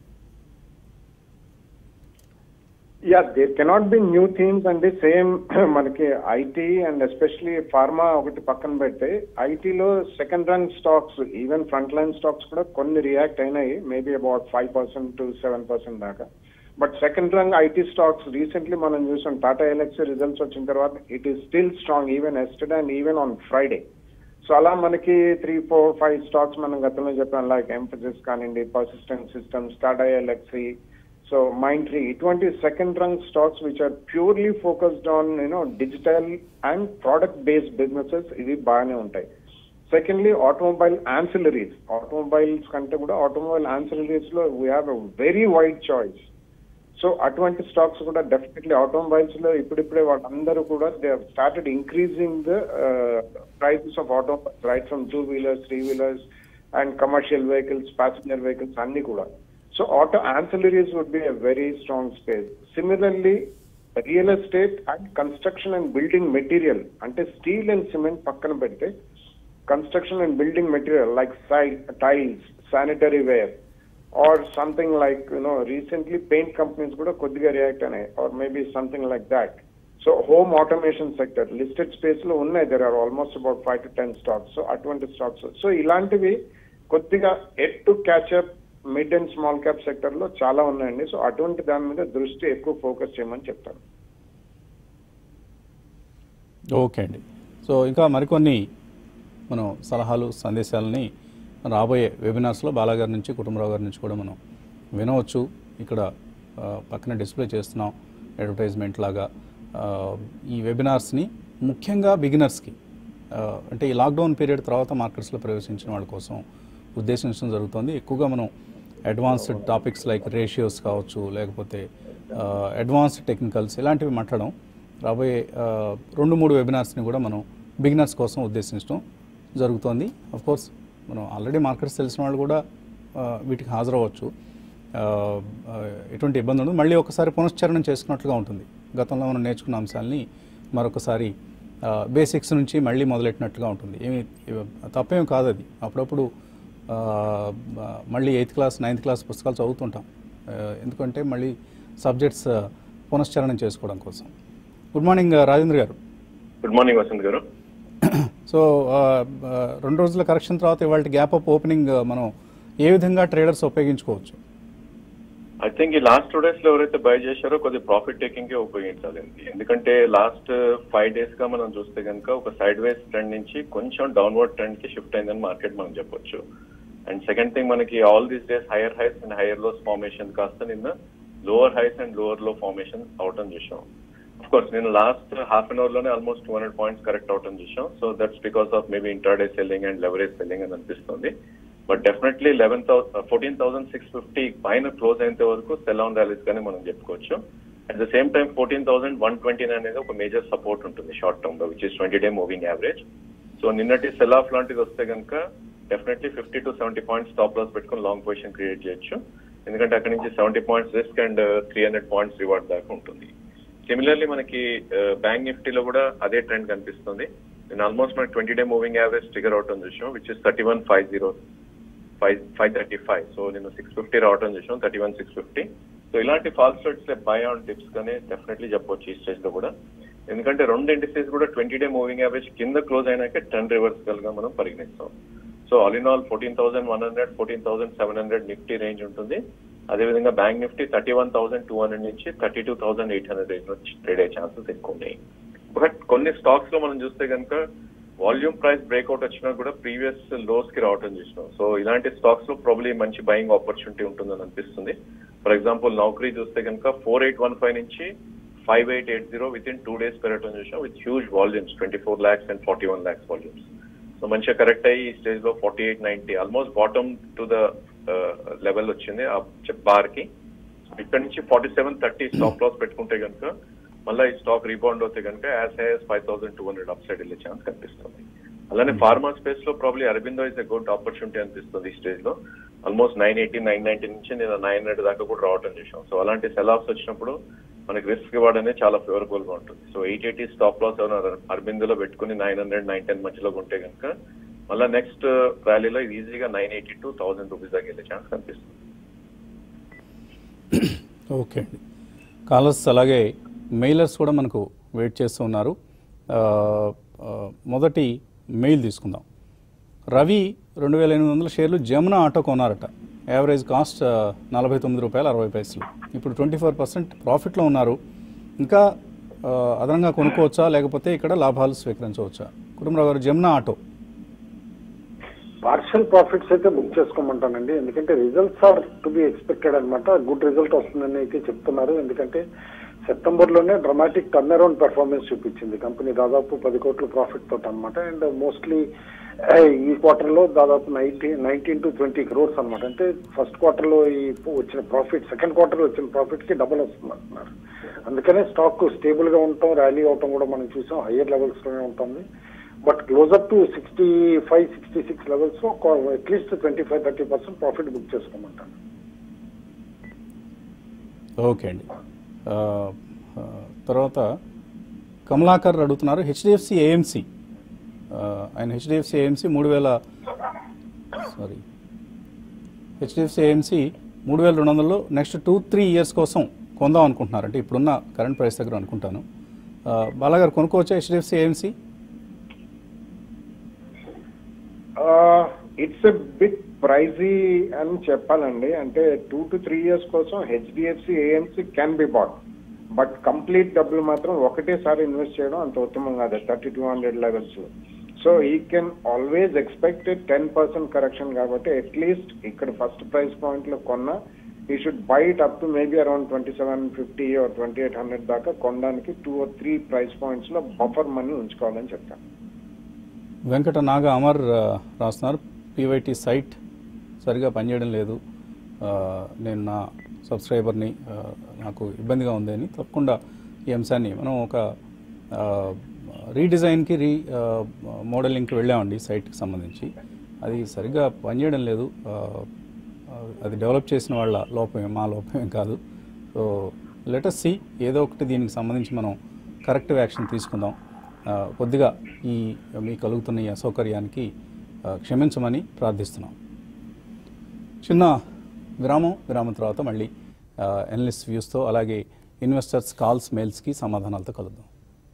yeah there cannot be new themes అండి సేమ్ మనకి ఐటీ అండ్ ఎస్పెషలీ ఫార్మా ఒకటి పక్కన పెడితే ఐటీలో second rung stocks even front line stocks కూడా కొన్ని రియాక్ట్ అయినాయి maybe about five percent to seven percent దాకా but second rung IT stocks recently మనం చూసాం టాటా ఎలక్సీ రిజల్ట్స్ వచ్చిన తర్వాత it is still strong even yesterday and even on Friday so అలా మనకి త్రీ ఫోర్ ఫైవ్ స్టాక్స్ మనం గతంలో చెప్పాం లైక్ ఎంఫసిస్ కానివ్వండి పర్సిస్టెంట్ సిస్టమ్స్ టాటా ఎలక్సీ సో మైండ్ ట్రీ ఇటువంటి second rung stocks which are purely focused on you know digital and product based businesses ఇవి బాగానే ఉంటాయి సెకండ్లీ ఆటోమొబైల్ ఆన్సిలరీస్ ఆటోమొబైల్స్ కంటే కూడా ఆటోమొబైల్ ఆన్సిలరీస్ లో we have a very wide choice so అటువంటి స్టాక్స్ కూడా డెఫినెట్లీ ఆటోమొబైల్స్ లో ఇప్పుడిప్పుడే వాళ్ళందరూ కూడా they started increasing the prices of auto right from two wheelers three wheelers and commercial vehicles passenger vehicles అన్ని కూడా so auto ancillaries would be a very strong space similarly real estate and construction and building material అంటే steel and cement పక్కన పెడితే construction and building material like tiles sanitary ware or something like you know recently paint companies కూడా కొద్దిగా react అయినాయి or maybe something like that so home automation sector listed space లో ఉన్నాయి there are almost about five to ten stocks so అటువంటి stocks so ఇలాంటివి కొద్దిగా yet to catch up mid and small cap sector లో చాలా ఉన్నాయండి so అటువంటి దాని మీద దృష్టి ఎక్కువ ఫోకస్ చేయమని చెప్తాను ఓకే అండి సో ఇంకా మరికొన్ని మనం సలహాలు సందేశాలని రాబోయే వెబినార్స్లో బాలాగారి నుంచి కుటుంబరావు గారి నుంచి కూడా మనం వినవచ్చు ఇక్కడ ఆ, పక్కన డిస్ప్లే చేస్తున్నాం అడ్వర్టైజ్మెంట్ లాగా ఆ, ఈ వెబినార్స్ని ముఖ్యంగా బిగినర్స్కి అంటే ఈ లాక్డౌన్ పీరియడ్ తర్వాత మార్కెట్స్లో ప్రవేశించిన వాళ్ళ కోసం ఉద్దేశించడం జరుగుతుంది ఎక్కువగా మనం అడ్వాన్స్డ్ టాపిక్స్ లైక్ రేషియోస్ కావచ్చు లేకపోతే అడ్వాన్స్డ్ టెక్నికల్స్ ఇలాంటివి మాట్లాడడం రాబోయే ఆ, రెండు మూడు వెబినార్స్ని కూడా మనం బిగినర్స్ కోసం ఉద్దేశించడం జరుగుతోంది అఫ్ కోర్స్ మనం ఆల్రెడీ మార్కెట్స్ తెలిసిన వాళ్ళు కూడా ఆ, వీటికి హాజరవ్వచ్చు ఆ, ఆ, ఎటువంటి ఇబ్బంది ఉండదు మళ్ళీ ఒకసారి పునశ్చరణం చేసుకున్నట్లుగా ఉంటుంది గతంలో మనం నేర్చుకున్న అంశాలని మరొకసారి బేసిక్స్ నుంచి మళ్ళీ మొదలెట్టినట్లుగా ఉంటుంది ఏమి తప్పేం కాదు అది అప్పుడప్పుడు ఆ, ఆ, మళ్ళీ ఎయిత్ క్లాస్ నైన్త్ క్లాస్ పుస్తకాలు చదువుతుంటాం ఆ, ఎందుకంటే మళ్ళీ సబ్జెక్ట్స్ పునశ్చరణం చేసుకోవడం కోసం గుడ్ మార్నింగ్ రాజేంద్ర గారు గుడ్ మార్నింగ్ వసంత్ గారు సో ఆ, ఆ, రెండు రోజుల కరెక్షన్ తర్వాత ఇవాళ గ్యాప్ అప్ ఓపెనింగ్ మనం ఏ విధంగా ట్రేడర్స్ ఉపయోగించుకోవచ్చు ఐ థింక్ ఈ లాస్ట్ టూ డేస్ లో ఎవరైతే బై చేశారో కొద్ది ప్రాఫిట్ టేకింగ్ కే ఉపయోగించాలండి ఎందుకంటే లాస్ట్ ఫైవ్ డేస్ గా మనం చూస్తే కనుక ఒక సైడ్ వేస్ ట్రెండ్ నుంచి కొంచెం డౌన్వర్డ్ ట్రెండ్ కి షిఫ్ట్ అయిందని మార్కెట్ మనం చెప్పొచ్చు అండ్ సెకండ్ థింగ్ మనకి all these days higher highs and higher lows formation కాస్త నిన్న lower highs and lower low formation అవటం చూసాం అఫ్ కోర్స్ నేను లాస్ట్ హాఫ్ అన్ అవర్ లోనే almost two hundred points correct అవటం చూసాం so that's because of maybe intraday selling and leverage selling అని అనిపిస్తుంది but definitely eleven thousand fourteen thousand six fifty పైన close అయ్యేంత వరకు సెల్ ఆన్ ర్యాలీస్ గానే మనం చెప్పుకోవచ్చు at the same time fourteen thousand one twenty అనేది ఒక మేజర్ సపోర్ట్ ఉంటుంది షార్ట్ టర్మ్ లో which is twenty day moving average so నిన్నటి సెల్ ఆఫ్ లాంటిది వస్తే కనుక definitely fifty to seventy points stop loss పెట్టుకుని లాంగ్ పొజిషన్ క్రియేట్ చేయొచ్చు ఎందుకంటే అక్కడ నుంచి seventy points risk and three hundred points reward దాకా ఉంటుంది సిమిలర్లీ మనకి బ్యాంక్ నిఫ్టీలో కూడా అదే ట్రెండ్ కనిపిస్తుంది నేను ఆల్మోస్ట్ మనకి twenty day moving average trigger అవటం చూసాం which is thirty one five zero five five thirty five so నేను సిక్స్ ఫిఫ్టీ రావటం చూసాం thirty one six fifty so ఇలాంటి falls rates buy on dips గానే డెఫినెట్లీ చెప్పొచ్చు ఈ స్టేజ్ లో కూడా ఎందుకంటే రెండు ఇండిసెస్ కూడా ట్వంటీ డే మూవింగ్ యావరేజ్ కింద క్లోజ్ అయినాక టెన్ రివర్స్ గా మనం పరిగణిస్తాం so all in all fourteen thousand one hundred fourteen thousand seven hundred Nifty range ఉంటుంది అదేవిధంగా Bank Nifty thirty one thousand two hundred నుంచి thirty two thousand eight hundred range నుంచి ట్రేడ్ అయ్యే ఛాన్సెస్ ఎక్కువ ఉన్నాయి బట్ కొన్ని స్టాక్స్ లో మనం చూస్తే కనుక వాల్యూమ్ ప్రైస్ బ్రేక్అవుట్ వచ్చినా కూడా ప్రీవియస్ లోస్ కి రావటం చూసినాం సో ఇలాంటి స్టాక్స్ లో ప్రాబ్లీ మంచి బయింగ్ ఆపర్చునిటీ ఉంటుందని అనిపిస్తుంది ఫర్ ఎగ్జాంపుల్ నౌకరీ చూస్తే కనుక ఫోర్ ఎయిట్ వన్ ఫైవ్ నుంచి five eight eight zero within two days పెరగటం చూసాం with huge volumes twenty four lakhs and forty one lakhs volumes so మంచిగా కరెక్ట్ అయ్యి ఈ స్టేజ్ లో forty eight ninety almost bottom to the level వచ్చింది ఆ bar కి ఇక్కడ నుంచి forty seven thirty stop loss పెట్టుకుంటే కనుక మళ్ళీ ఈ స్టాక్ రీబౌండ్ అవుతే కనుక as high five thousand two hundred up upside వెళ్ళే ఛాన్స్ కనిపిస్తుంది అలానే ఫార్మా స్పేస్ లో probably Aurobindo is a good opportunity అనిపిస్తుంది ఈ స్టేజ్ లో almost nine eighty nine ninety నుంచి నేను నైన్ హండ్రెడ్ దాకా కూడా రావటం చేసాం సో అలాంటి సెల్ ఆఫ్స్ వచ్చినప్పుడు మనకి రిస్క్ రివార్డ్ అనేది చాలా ఫేవరబుల్ గా ఉంటుంది so eight eighty stop loss అరబిందోలో పెట్టుకుని నైన్ హండ్రెడ్ నైన్ టెన్ మధ్యలో ఉంటే కనుక మళ్ళీ నెక్స్ట్ ర్యాలీలో ఇది ఈజీగా nine eighty to thousand rupees దాకా వెళ్ళే ఛాన్స్ కనిపిస్తుంది ఓకే అండి కాలర్స్ అలాగే మెయిలర్స్ కూడా మనకు వెయిట్ చేస్తూ ఉన్నారు ఆ, ఆ, మొదటి మెయిల్ తీసుకుందాం రవి రెండు వేల ఎనిమిది వందల షేర్లు జమున ఆటో కొన్నారట యావరేజ్ కాస్ట్ ఆ, నలభై తొమ్మిది రూపాయలు అరవై పైసలు ఇప్పుడు ట్వంటీ ఫోర్ పర్సెంట్ ప్రాఫిట్లో ఉన్నారు ఇంకా ఆ, అదనంగా కొనుక్కోవచ్చా లేకపోతే ఇక్కడ లాభాలు స్వీకరించవచ్చా కుటుంబరావు గారు జమున ఆటో పార్షియల్ ప్రాఫిట్స్ అయితే బుక్ చేసుకోమంటానండి ఎందుకంటే results are to be expected అనమాట గుడ్ రిజల్ట్ వస్తుందని అయితే చెప్తున్నారు ఎందుకంటే సెప్టెంబర్ లోనే డ్రమాటిక్ టర్న్ అరౌండ్ పెర్ఫార్మెన్స్ చూపించింది కంపెనీ దాదాపు పది కోట్ల ప్రాఫిట్ తోటి అనమాట అండ్ మోస్ట్లీ ఈ క్వార్టర్ లో దాదాపు ninety nineteen to twenty crores అనమాట అంటే ఫస్ట్ క్వార్టర్ లో ఈ వచ్చిన ప్రాఫిట్ సెకండ్ క్వార్టర్ లో వచ్చిన ప్రాఫిట్ కి డబుల్ వస్తుంది అంటున్నారు అందుకనే స్టాక్ స్టేబుల్ గా ఉండటం ర్యాలీ అవటం కూడా మనం చూసాం హయ్యర్ లెవెల్స్ లోనే ఉంటుంది but closer to sixty five sixty six levels లో at least twenty five thirty percent profit book చేసుకోమంటాను ఓకే అండి ఆ, ఆ, తర్వాత కమలాకర్ అడుగుతున్నారు హెచ్డిఎఫ్సి ఏఎంసి ఆయన హెచ్డిఎఫ్సి ఏఎంసి మూడు వేల సారీ హెచ్డిఎఫ్సి ఏఎంసీ మూడు వేల రెండు వందలు నెక్స్ట్ టూ త్రీ ఇయర్స్ కోసం కొందాం అనుకుంటున్నారు అంటే ఇప్పుడున్న కరెంట్ ప్రైస్ దగ్గర అనుకుంటాను ఆ, బాలాగారు కొనుక్కోవచ్చా HDFC AMC it's a big pricey అని చెప్పాలండి అంటే టూ టు త్రీ ఇయర్స్ కోసం HDFC AMC can be bought but complete డబ్బులు మాత్రం ఒకటేసారి ఇన్వెస్ట్ చేయడం అంత ఉత్తమం కాదు thirty two hundred levels so we can always expect ten percent correction కాబట్టి అట్లీస్ట్ ఇక్కడ ఫస్ట్ ప్రైస్ పాయింట్ లో కొన్నా we should buy it up to maybe around twenty seven fifty or twenty eight hundred దాకా కొనడానికి two or three price points లో buffer money ఉంచుకోవాలని చెప్తాను వెంకట నాగ అమర్ ఆ, రాస్తున్నారు పీవైటీ సైట్ సరిగా పనిచేయడం లేదు ఆ, నేను నా సబ్స్క్రైబర్ని ఆ, నాకు ఇబ్బందిగా ఉంది అని తప్పకుండా ఈ అంశాన్ని మనం ఒక ఆ, రీడిజైన్కి రీ ఆ, మోడలింగ్కి వెళ్ళామండి సైట్కి సంబంధించి అది సరిగ్గా పనిచేయడం లేదు ఆ, ఆ, అది డెవలప్ చేసిన వాళ్ళ లోపమే మా లోపమే కాదు సో లెటస్ సి ఏదో ఒకటి దీనికి సంబంధించి మనం కరెక్టివ్ యాక్షన్ తీసుకుందాం ఆ, కొద్దిగా ఈ మీకు కలుగుతున్న ఈ అసౌకర్యానికి ఆ, క్షమించమని ప్రార్థిస్తున్నాం చిన్న విరామం విరామం తర్వాత మళ్ళీ ఎనలిస్ట్ వ్యూస్తో అలాగే ఇన్వెస్టర్స్ కాల్స్ మెయిల్స్కి సమాధానాలతో కలుద్దాం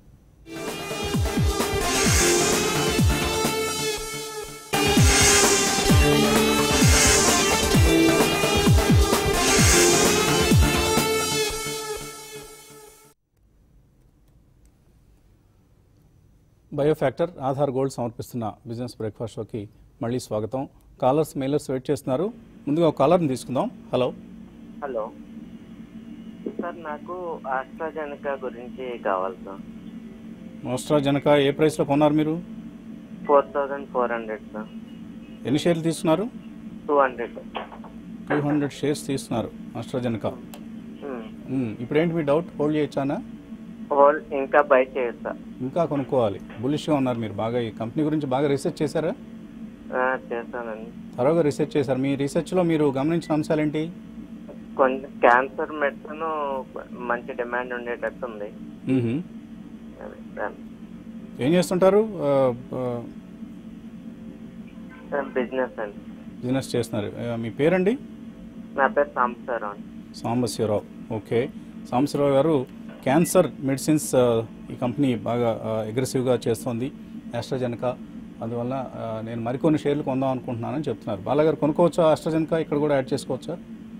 బయోఫ్యాక్టర్ ఆధార్ గోల్డ్ సమర్పిస్తున్న బిజినెస్ బ్రేక్ఫాస్ట్ షోకి మళ్ళీ స్వాగతం కాలర్స్ మెయిలర్స్ వెయిట్ చేస్తున్నారు ముందుగా ఒక కాలర్ని తీసుకుందాం హలో హలో సార్ నాకు ఆస్ట్రాజెనకా గురించి కావాలి సార్ మోస్ట్రాజనక ఏ ప్రైస్లో కొన్నారు మీరు four thousand four hundred sir ఎన్ని షేర్లు తీసుకున్నారు two hundred two hundred shares తీసుకున్నారు ఆస్ట్రాజనక ఇప్పుడు ఏంటి మీ డౌట్ హోల్డ్ చేయొచ్చానా హోల్ ఇంకా బై చేయదు సార్ ఇంకా కొనుక్కోవాలి బులిష్గా ఉన్నారు మీరు బాగా ఈ కంపెనీ గురించి బాగా రీసెర్చ్ చేశారా ఆ, చేస్తానండి త్వరగా రీసెర్చ్ చేశారు మీ రీసెర్చ్లో మీరు గమనించిన అంశాలేంటి కొంచెం క్యాన్సర్ మెడిసిన్ మంచి డిమాండ్ ఉండేటట్టు ఉంది మ్మ్హ. అదే, దాని- ఏం చేస్తుంటారు ఆ, ఆ, బిజినెస్ అండి బిజినెస్ చేస్తున్నారు ఆ, మీ పేరండి నా పేరు సాంబశివరావు అండి సాంబశివరావు ఓకే సాంబశివరావు గారు క్యాన్సర్ మెడిసిన్స్ ఆ, ఈ కంపెనీ బాగా అగ్రెసివ్గా చేస్తోంది ఆస్ట్రాజెనకా అందువల్ల ఆ, నేను మరికొన్ని షేర్లు కొందాం అనుకుంటున్నానని చెప్తున్నారు బాలాగారు కొనుక్కోవచ్చా ఆస్ట్రాజెనకా ఇక్కడ కూడా యాడ్ చేసుకోవచ్చా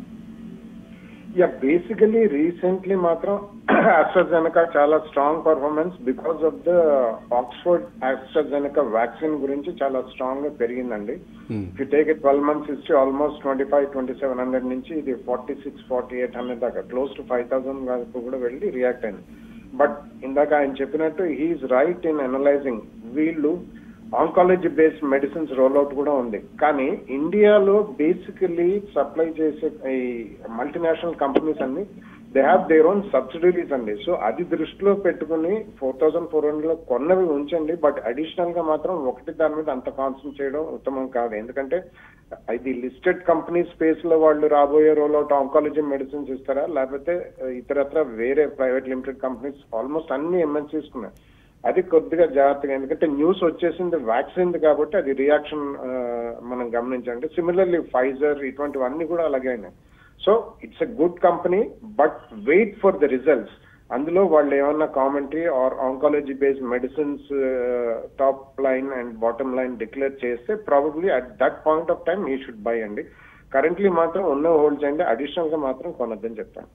యా బేసికలీ రీసెంట్లీ మాత్రం ఆస్ట్రాజెనకా చాలా strong performance because of the Oxford AstraZeneca vaccine గురించి చాలా స్ట్రాంగ్ గా పెరిగిందండి Hmm. If you take it twelve months history almost twenty five twenty seven hundred నుంచి ఇది forty six forty eight hundred దాకా close to five thousand వరకు కూడా వెళ్ళి రియాక్ట్ అయింది బట్ ఇందాక ఆయన చెప్పినట్టు హీఈస్ రైట్ ఇన్ అనలైజింగ్ వీళ్ళు ఆంకాలజీ బేస్డ్ మెడిసిన్స్ రోల్అవుట్ కూడా ఉంది కానీ ఇండియాలో బేసికలీ సప్లై చేసే ఈ మల్టీనేషనల్ కంపెనీస్ అన్ని they have their own subsidiaries అండి సో అది దృష్టిలో పెట్టుకుని ఫోర్ థౌసండ్ ఫోర్ హండ్రెడ్ లో కొన్నవి ఉంచండి బట్ అడిషనల్ గా మాత్రం ఒకటి దాని మీద అంత కాన్సన్ట్రేట్ చేయడం ఉత్తమం కాదు ఎందుకంటే ఇది లిస్టెడ్ కంపెనీ స్పేస్ లో వాళ్ళు రాబోయే రోల్ అవుట్ ఆంకాలజీ మెడిసిన్స్ ఇస్తారా లేకపోతే ఇతరత్ర వేరే ప్రైవేట్ లిమిటెడ్ కంపెనీస్ ఆల్మోస్ట్ అన్ని ఎంఎన్సీస్ ఉన్నాయి అది కొద్దిగా జాగ్రత్తగా ఎందుకంటే న్యూస్ వచ్చేసింది వ్యాక్సిన్ కాబట్టి అది రియాక్షన్ మనం గమనించండి సిమిలర్లీ ఫైజర్ ఇటువంటివన్నీ కూడా అలాగే అయినాయి so it's a good company but wait for the results అందులో వాళ్ళు ఏమన్నా commentary or oncology based medicines top line and bottom line declare చేస్తే probably at that point of time we should buy అండి currently మాత్రం ఉన్న hold చేయండి additional గా మాత్రం కొనొద్దని చెప్తాను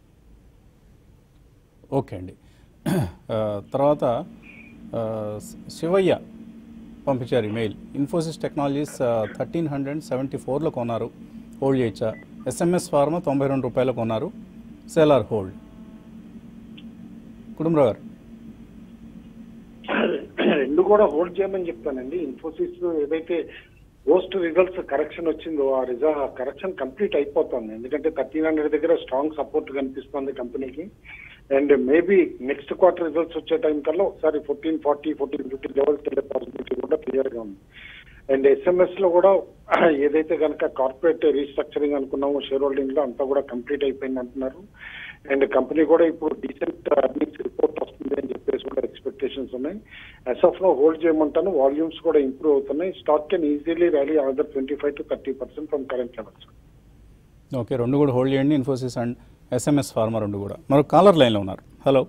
ఓకే అండి ఆ, తర్వాత ఆ, శివయ్య పంపించారు email Infosys Technologies thirteen hundred seventy ఫోర్లో కొన్నారు హోల్డ్ చేయొచ్చా ఎస్ఎంఎస్ ఫార్మా తొంభై రెండు రూపాయలు కొన్నారు సెలార్ హోల్డ్ కుటుంబరావు గారు రెండు కూడా హోల్డ్ చేయమని చెప్తానండి ఇన్ఫోసిస్ ఏదైతే పోస్ట్ రిజల్ట్స్ కరెక్షన్ వచ్చిందో ఆ రిజల్ కరెక్షన్ కంప్లీట్ అయిపోతుంది ఎందుకంటే థర్టీన్ హండ్రెడ్ దగ్గర స్ట్రాంగ్ సపోర్ట్ కనిపిస్తుంది కంపెనీకి and maybe next quarter results వచ్చే టైం కల్లా ఒకసారి fourteen forty fourteen fifty levels వెళ్ళే పాసిబిలిటీ కూడా క్లియర్ గా ఉంది అండ్ ఎస్ఎంఎస్ లో కూడా ఏదైతే కనుక కార్పొరేట్ రీస్ట్రక్చరింగ్ అనుకున్నామో షేర్ హోల్డింగ్ లో అంతా కూడా కంప్లీట్ అయిపోయింది అంటున్నారు అండ్ కంపెనీ కూడా ఇప్పుడు డీసెంట్ అర్నింగ్స్ రిపోర్ట్ వస్తుంది అని చెప్పేసి కూడా ఎక్స్పెక్ట్ ఎక్స్పెక్టేషన్స్ ఉన్నాయి అస్ ఆఫ్ నో హోల్డ్ చేయమంటాను వాల్యూమ్స్ కూడా ఇంప్రూవ్ అవుతున్నాయి stock can easily rally another twenty five to thirty percent from current levels okay రెండు కూడా హోల్డ్ చేయండి ఇన్ఫోసిస్ అండ్ ఎస్ఎంఎస్ ఫార్మా రెండు కూడా మరో కాలర్ లైన్లో ఉన్నారు హలో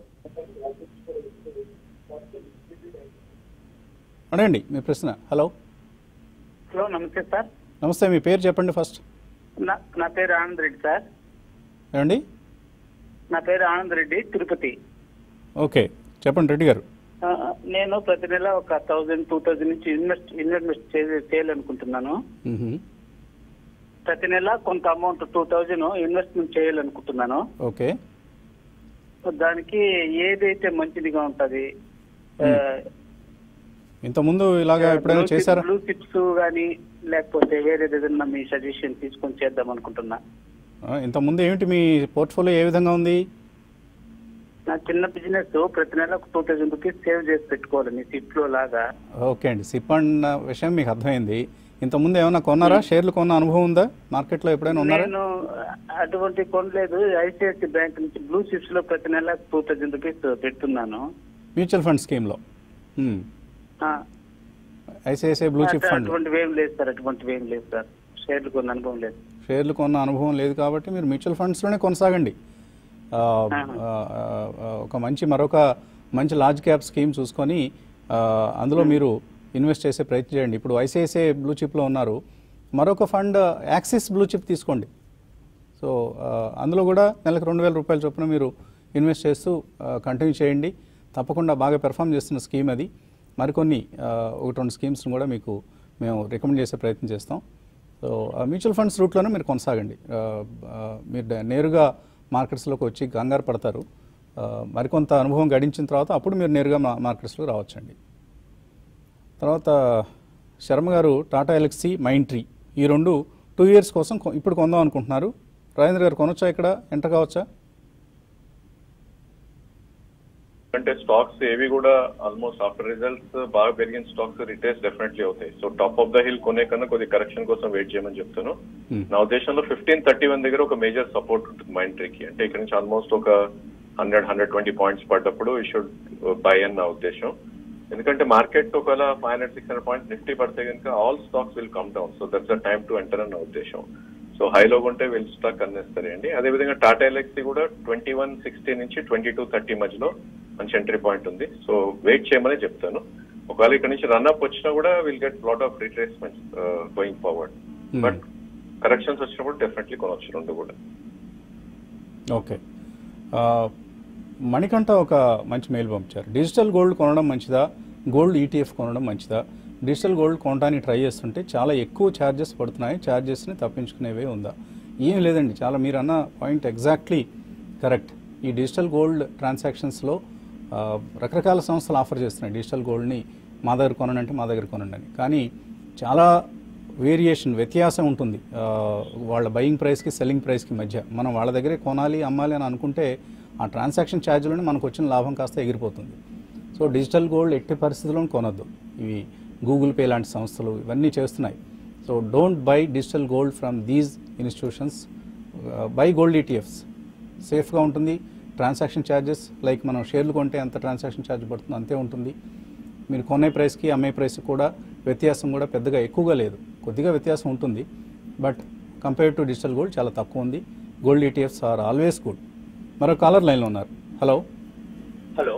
అడగండి మీ ప్రశ్న హలో హలో నమస్తే సార్ నమస్తే మీ పేరు చెప్పండి ఫస్ట్ నా నా పేరు ఆనంద్ రెడ్డి సార్ ఏమండి నా పేరు ఆనంద్ రెడ్డి తిరుపతి ఓకే చెప్పండి రెడ్డి గారు ఆ, నేను ప్రతి నెల ఒక థౌజండ్ టూ థౌజండ్ నుంచి ఇన్వెస్ట్ ఇన్వెస్ట్ చే- చేయాలనుకుంటున్నాను మ్మ్హ. ప్రతి నెల కొంత అమౌంట్ టూ థౌజండ్ ఇన్వెస్ట్మెంట్ చేయాలనుకుంటున్నాను ఓకే దానికి ఏదైతే మంచిదిగా ఉంటది ఇంతకుముందు ఇలాగా ఎప్పుడైనా చేశారా బ్లూ చిప్స్ గానీ లేకపోతే వేరే ఏదైనా మీ సజెషన్ తీసుకొని చేద్దాం అనుకుంటున్నా ఆ, ఇంతకుముందు ఏమిటి మీ పోర్ట్ఫోలియో ఏ విధంగా ఉంది నా చిన్న బిజినెస్ ప్రతి నెల ఒక టూ థౌజండ్ రూపీస్ సేవ్ చేసి పెట్టుకోవాలని సిప్ లో లాగా ఓకే అండి సిప్ అన్న విషయం మీకు అర్థమైంది ఇంతకుముందు ఏమైనా కొన్నారా షేర్లు కొన్న అనుభవం ఉందా మార్కెట్లో ఎప్పుడైనా ఉన్నారా నేను అటువంటి కొనలేదు ఐసిఐసి బ్యాంక్ నుంచి బ్లూ చిప్స్ లో ప్రతి నెల టూ థౌజండ్ రూపీస్ పెడుతున్నాను మ్యూచువల్ ఫండ్ స్కీమ్లో మ్మ్. ఆ, ఐసిఐసిఐ బ్లూ చిప్ ఫండ్ అటువంటివి ఏం లేదు సార్ అటువంటివి ఏం లేదు సార్ షేర్లు కొన్న అనుభవం లేదు షేర్లు కొన్న అనుభవం లేదు కాబట్టి మీరు మ్యూచువల్ ఫండ్స్లోనే కొనసాగండి ఆ, ఆ, ఆ, ఒక మంచి మరొక మంచి లార్జ్ క్యాప్ స్కీమ్ చూసుకొని ఆ, అందులో మీరు ఇన్వెస్ట్ చేసే ప్రయత్నం చేయండి ఇప్పుడు ఐసిఐసిఐ బ్లూ చిప్లో ఉన్నారు మరొక ఫండ్ యాక్సిస్ బ్లూ చిప్ తీసుకోండి సో ఆ, అందులో కూడా నెలకు రెండు వేల రూపాయల చొప్పున మీరు ఇన్వెస్ట్ చేస్తూ కంటిన్యూ చేయండి తప్పకుండా బాగా పెర్ఫామ్ చేస్తున్న స్కీమ్ అది మరికొన్ని ఆ, ఒకటి రెండు స్కీమ్స్ని కూడా మీకు మేము రికమెండ్ చేసే ప్రయత్నం చేస్తాం సో మ్యూచువల్ ఫండ్స్ రూట్లోనే మీరు కొనసాగండి ఆ, ఆ, మీరు డ- నేరుగా మార్కెట్స్లోకి వచ్చి కంగారు పడతారు ఆ, మరికొంత అనుభవం గడించిన తర్వాత అప్పుడు మీరు నేరుగా మా మార్కెట్స్లో రావచ్చండి తర్వాత శర్మ గారు టాటా ఎలక్సీ మైండ్ ట్రీ ఈ రెండు టూ ఇయర్స్ కోసం కొ- ఇప్పుడు కొందాం అనుకుంటున్నారు రాజేంద్ర గారు కొనొచ్చా ఇక్కడ ఎంటర్ కావచ్చా అంటే స్టాక్స్ ఏవి కూడా ఆల్మోస్ట్ ఆఫ్టర్ రిజల్ట్స్ బాగా పెరిగిన స్టాక్స్ రిటేల్స్ డెఫినెట్లీ అవుతాయి so top of the hill కొనే కన్నా కొద్ది కరెక్షన్ కోసం వెయిట్ చేయమని చెప్తాను Hmm. నా ఉద్దేశంలో ఫిఫ్టీన్ థర్టీ వన్ దగ్గర ఒక మేజర్ సపోర్ట్ ఉంటుంది మైండ్ ట్రీకి అంటే ఇక్కడ నుంచి ఆల్మోస్ట్ ఒక హండ్రెడ్ హండ్రెడ్ ట్వంటీ పాయింట్స్ పడ్డప్పుడు ఈ షుడ్ బై అని నా ఉద్దేశం ఎందుకంటే మార్కెట్ ఒకవేళ five hundred six hundred points Nifty పడితే కనుక all stocks will come down so that's a time to enter అని నా ఉద్దేశం సో హైలో ఉంటే విల్ స్టాక్ అందిస్తారండి అదేవిధంగా టాటా ఎలక్సీ కూడా ట్వంటీ వన్ సిక్స్టీ నుంచి ట్వంటీ టూ థర్టీ మధ్యలో మంచి ఎంట్రీ పాయింట్ ఉంది సో వెయిట్ చేయమని చెప్తాను ఒకవేళ ఇక్కడ నుంచి రన్అప్ వచ్చినా కూడా will get lot of retracements going forward Hmm. But corrections వచ్చినప్పుడు డెఫినెట్లీ కొనవచ్చు రెండు కూడా ఓకే ఆ, మణికంఠ ఒక మంచి మెయిల్ పంపించారు డిజిటల్ గోల్డ్ కొనడం మంచిదా గోల్డ్ ఈటీఎఫ్ కొనడం మంచిదా డిజిటల్ గోల్డ్ కొనడానికి ట్రై చేస్తుంటే చాలా ఎక్కువ ఛార్జెస్ పడుతున్నాయి ఛార్జెస్ని తప్పించుకునేవే ఉందా ఏం లేదండి చాలా మీరు అన్న పాయింట్ ఎగ్జాక్ట్లీ కరెక్ట్ ఈ డిజిటల్ గోల్డ్ ట్రాన్సాక్షన్స్లో ఆ, రకరకాల సంస్థలు ఆఫర్ చేస్తున్నాయి డిజిటల్ గోల్డ్ని మా దగ్గర కొనండి అంటే మా దగ్గర కొనండి అని కానీ చాలా వేరియేషన్ వ్యత్యాసం ఉంటుంది ఆ, వాళ్ళ బయింగ్ ప్రైస్కి సెల్లింగ్ ప్రైస్కి మధ్య మనం వాళ్ళ దగ్గరే కొనాలి అమ్మాలి అని అనుకుంటే ఆ ట్రాన్సాక్షన్ ఛార్జీలోనే మనకు వచ్చిన లాభం కాస్త ఎగిరిపోతుంది సో డిజిటల్ గోల్డ్ ఎట్టి పరిస్థితుల్లో కొనొద్దు ఇవి గూగుల్ పే లాంటి సంస్థలు ఇవన్నీ చేస్తున్నాయి so don't buy digital gold from these institutions buy gold ETFs సేఫ్గా ఉంటుంది ట్రాన్సాక్షన్ ఛార్జెస్ లైక్ మనం షేర్లు కొంటే ఎంత ట్రాన్సాక్షన్ ఛార్జ్ పడుతుందో అంతే ఉంటుంది మీరు కొనే ప్రైస్కి అమ్మే ప్రైస్ కూడా వ్యత్యాసం కూడా పెద్దగా ఎక్కువగా లేదు కొద్దిగా వ్యత్యాసం ఉంటుంది but compare to digital gold చాలా తక్కువ ఉంది gold ETFs are always good మరో కాలర్ లైన్లో ఉన్నారు హలో హలో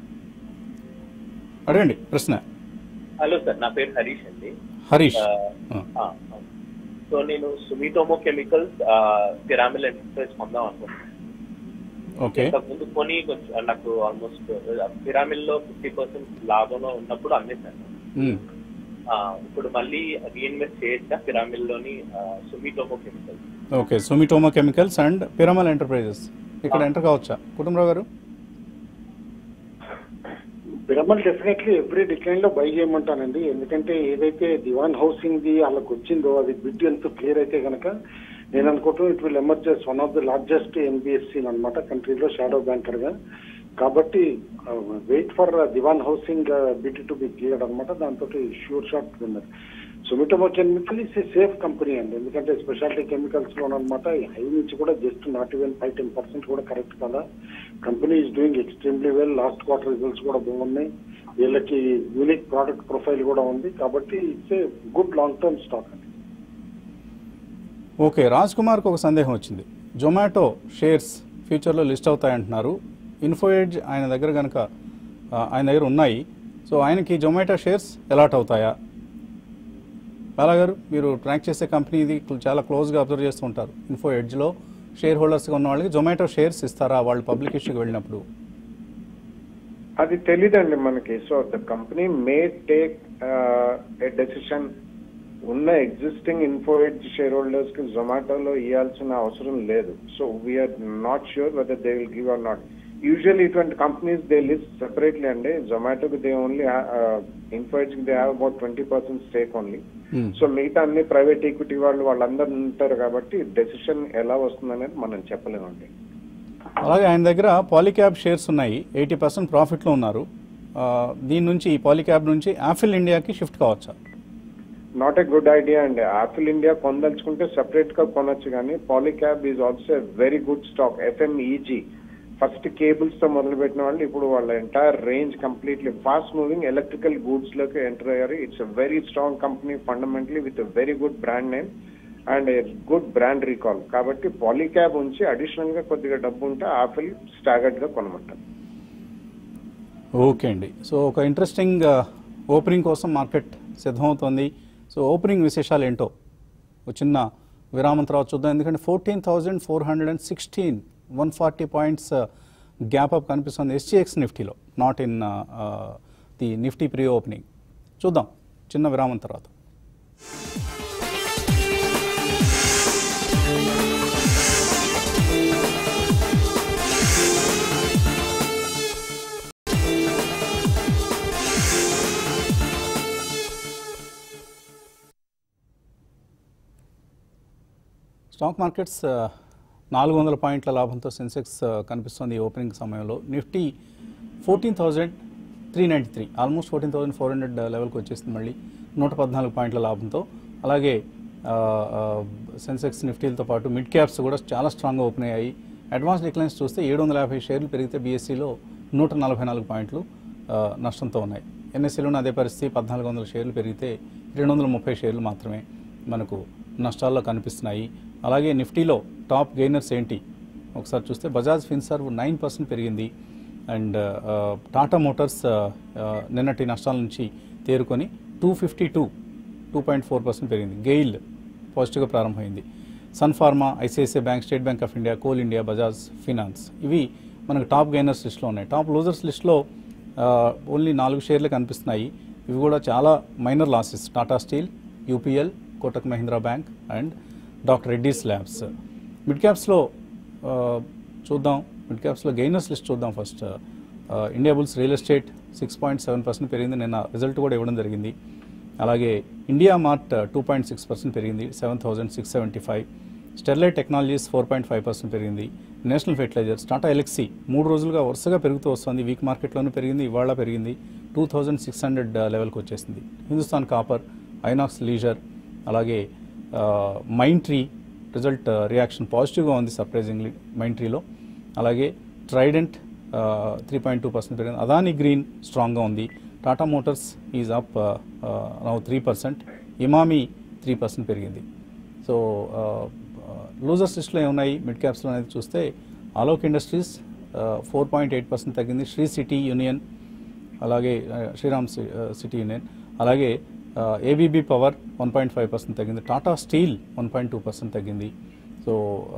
అడగండి ప్రశ్న హలో సార్ నా పేరు హరీష్ అండి హరీష్ ఆ, ఆ, సో నేను సుమిటోమో కెమికల్స్ పిరామిల్ ఎంటర్ప్రైజ్ కొందాం అనుకుంటున్నాను ఓకే ఇంతకుముందు కొని కొంచెం నాకు ఆల్మోస్ట్ పిరామిల్ లో ఫిఫ్టీ పర్సెంట్ లాభంలో ఉన్నప్పుడు అమ్మేశాను మ్మ్. ఆ, ఇప్పుడు మళ్ళీ రీఇన్వెస్ట్ చేయొచ్చా పిరామిల్ లోని Sumitomo Chemicals okay Sumitomo Chemicals and Piramal Enterprises ఇక్కడ ఎంటర్ కావచ్చా Kutumbarao garu Piramal definitely every decline లో బై చేయమంటానండి ఎందుకంటే ఏదైతే దివాన్ హౌసింగ్ ది వాళ్ళకి వచ్చిందో అది బిడ్ ఎంత క్లియర్ అయితే కనుక నేను అనుకుంటున్నాను it will emerges one of the largest NBSC అనమాట కంట్రీలో షాడో బ్యాంకర్ గా కాబట్టి wait for Dewan housing bid to be clear అనమాట దాంతో sure shot winner Sumitomo chemical is safe company అండి ఎందుకంటే స్పెషాలిటీ కెమికల్స్ లో అనమాట హై నుంచి కూడా just not even five ten percent కూడా కరెక్ట్ కదా company is doing extremely well last quarter results కూడా బాగున్నాయి వీళ్ళకి యూనిక్ ప్రోడక్ట్ ప్రొఫైల్ కూడా ఉంది కాబట్టి it's a good long term stock అండి ఓకే రాజ్ కుమార్కి ఒక సందేహం వచ్చింది జొమాటో షేర్స్ ఫ్యూచర్లో లిస్ట్ అవుతాయంటున్నారు ఇన్ఫోఎడ్జ్ ఆయన దగ్గర కనుక ఆ, ఆయన దగ్గర ఉన్నాయి సో ఆయనకి జొమాటో షేర్స్ అలాట్ అవుతాయా బాలా గారు మీరు ట్రాక్ చేసే కంపెనీ ఇది చాలా క్లోజ్గా అబ్జర్వ్ చేస్తూ ఉంటారు ఇన్ఫో ఎడ్జ్లో షేర్ హోల్డర్స్గా ఉన్న వాళ్ళకి జొమాటో షేర్స్ ఇస్తారా వాళ్ళు పబ్లిక్ ఇష్యూకి వెళ్ళినప్పుడు అది తెలీదండి మనకి so the company may take a decision ఉన్న ఎగ్జిస్టింగ్ ఇన్ఫోఎడ్జ్ షేర్ హోల్డర్స్ కి జొమాటోలో ఇవ్వాల్సిన అవసరం లేదు so we're not sure whether they will give or not usually ఇటువంటి కంపెనీస్ దే లిస్ట్ సెపరేట్లీ అండి జొమాటోకి దే ఓన్లీ ఇన్ఫోఎడ్జ్ కి they have about twenty percent stake only Hmm. So మిగతా అన్ని ప్రైవేట్ ఈక్విటీ వాళ్ళు వాళ్ళందరూ ఉంటారు కాబట్టి డెసిషన్ ఎలా వస్తుందనేది మనం చెప్పలేమండి అలాగే ఆయన దగ్గర పాలిక్యాబ్ షేర్స్ ఉన్నాయి ఎయిటీ పర్సెంట్ ప్రాఫిట్లో ఉన్నారు ఆ, దీని నుంచి ఈ పాలిక్యాబ్ నుంచి యాపిల్ ఇండియాకి షిఫ్ట్ కావచ్చా నాట్ ఎ గుడ్ ఐడియా అండి ఆపిల్ ఇండియా కొనదలుచుకుంటే సెపరేట్ గా కొనొచ్చు కానీ Polycab is also very good stock FMEG first cables తో మొదలు పెట్టిన వాళ్ళు ఇప్పుడు వాళ్ళ entire range completely fast moving electrical goods లోకి ఎంటర్ అయ్యారు it's a very strong company fundamentally with very good brand name and A good brand recall కాబట్టి పాలిక్యాబ్ ఉంచి అడిషనల్ గా కొద్దిగా డబ్బు ఉంటే ఆపిల్ స్టాగర్డ్ గా కొనమంటారు ఓకే అండి సో ఒక ఇంట్రెస్టింగ్ ఓపెనింగ్ కోసం మార్కెట్ సిద్ధమవుతోంది సో ఓపెనింగ్ విశేషాలు ఏంటో ఒక చిన్న విరామం తర్వాత చూద్దాం ఎందుకంటే fourteen thousand four hundred and sixteen one forty points gap up కనిపిస్తుంది ఎస్టీఎక్స్ నిఫ్టీలో not in the Nifty pre opening చూద్దాం చిన్న విరామం తర్వాత స్టాక్ మార్కెట్స్ ఆ, నాలుగు వందల పాయింట్ల లాభంతో సెన్సెక్స్ ఆ, కనిపిస్తోంది ఈ ఓపెనింగ్ సమయంలో Nifty fourteen thousand three ninety three almost fourteen thousand four hundred లెవెల్కి వచ్చేసింది మళ్ళీ నూట పద్నాలుగు పాయింట్ల లాభంతో అలాగే ఆ, ఆ, సెన్సెక్స్ నిఫ్టీలతో పాటు మిడ్ క్యాప్స్ కూడా చాలా స్ట్రాంగ్గా ఓపెన్ అయ్యాయి అడ్వాన్స్ డిక్లైన్స్ చూస్తే ఏడు వందల యాభై షేర్లు పెరిగితే బీఎస్సీలో నూట నలభై నాలుగు పాయింట్లు ఆ, నష్టంతో ఉన్నాయి ఎన్ఎస్సీలోనూ అదే పరిస్థితి పద్నాలుగు వందల షేర్లు పెరిగితే రెండు వందల ముప్పై షేర్లు మాత్రమే మనకు నష్టాల్లో కనిపిస్తున్నాయి అలాగే నిఫ్టీలో టాప్ గెయినర్స్ ఏంటి ఒకసారి చూస్తే బజాజ్ ఫిన్సర్వ్ నైన్ పర్సెంట్ పెరిగింది అండ్ టాటా మోటార్స్ ఆ, ఆ, నిన్నటి నష్టాల నుంచి తేరుకొని two fifty two two point four percent పెరిగింది గెయిల్ పాజిటివ్గా ప్రారంభమైంది Sun Pharma ICICI Bank State Bank of India Coal India Bajaj Finance ఇవి మనకు టాప్ గెయినర్స్ లిస్ట్లో ఉన్నాయి టాప్ లూజర్స్ లిస్ట్లో ఓన్లీ నాలుగు షేర్లు కనిపిస్తున్నాయి ఇవి కూడా చాలా minor losses Tata Steel UPL Kotak Mahindra Bank and Doctor Reddy's Labs mid క్యాప్స్లో ఆ, చూద్దాం మిడ్ క్యాప్స్లో గెయినర్స్ లిస్ట్ చూద్దాం first Indiabulls Real Estate six point seven percent పెరిగింది నిన్న రిజల్ట్ కూడా ఇవ్వడం జరిగింది అలాగే IndiaMART two point six percent పెరిగింది seven thousand six seventy five Sterlite Technologies four point five percent పెరిగింది నేషనల్ ఫెర్టిలైజర్స్ టాటా ఎలక్సీ మూడు రోజులుగా వరుసగా పెరుగుతూ వస్తుంది వీక్ మార్కెట్లోనూ పెరిగింది ఇవాళ పెరిగింది టూ థౌజండ్ సిక్స్ హండ్రెడ్ లెవెల్కి వచ్చేసింది హిందుస్థాన్ కాపర్ ఐనాక్స్ లీజర్ అలాగే మైండ్ ట్రీ రిజల్ట్ రియాక్షన్ పాజిటివ్గా ఉంది సర్ప్రైజింగ్లీ మైండ్ ట్రీలో అలాగే Trident three point two percent పెరిగింది అదాని గ్రీన్ స్ట్రాంగ్గా ఉంది Tata Motors is up now three percent Emami three percent పెరిగింది సో లూజర్స్ లిస్ట్లో ఏమున్నాయి మిడ్ క్యాప్స్లో అనేది చూస్తే Alok Industries four point eight percent తగ్గింది శ్రీ సిటీ యూనియన్ అలాగే ఆ, శ్రీరామ్ సి- ఆ, సిటీ యూనియన్ అలాగే ABB Power one point five percent తగ్గింది Tata Steel one point two percent తగ్గింది so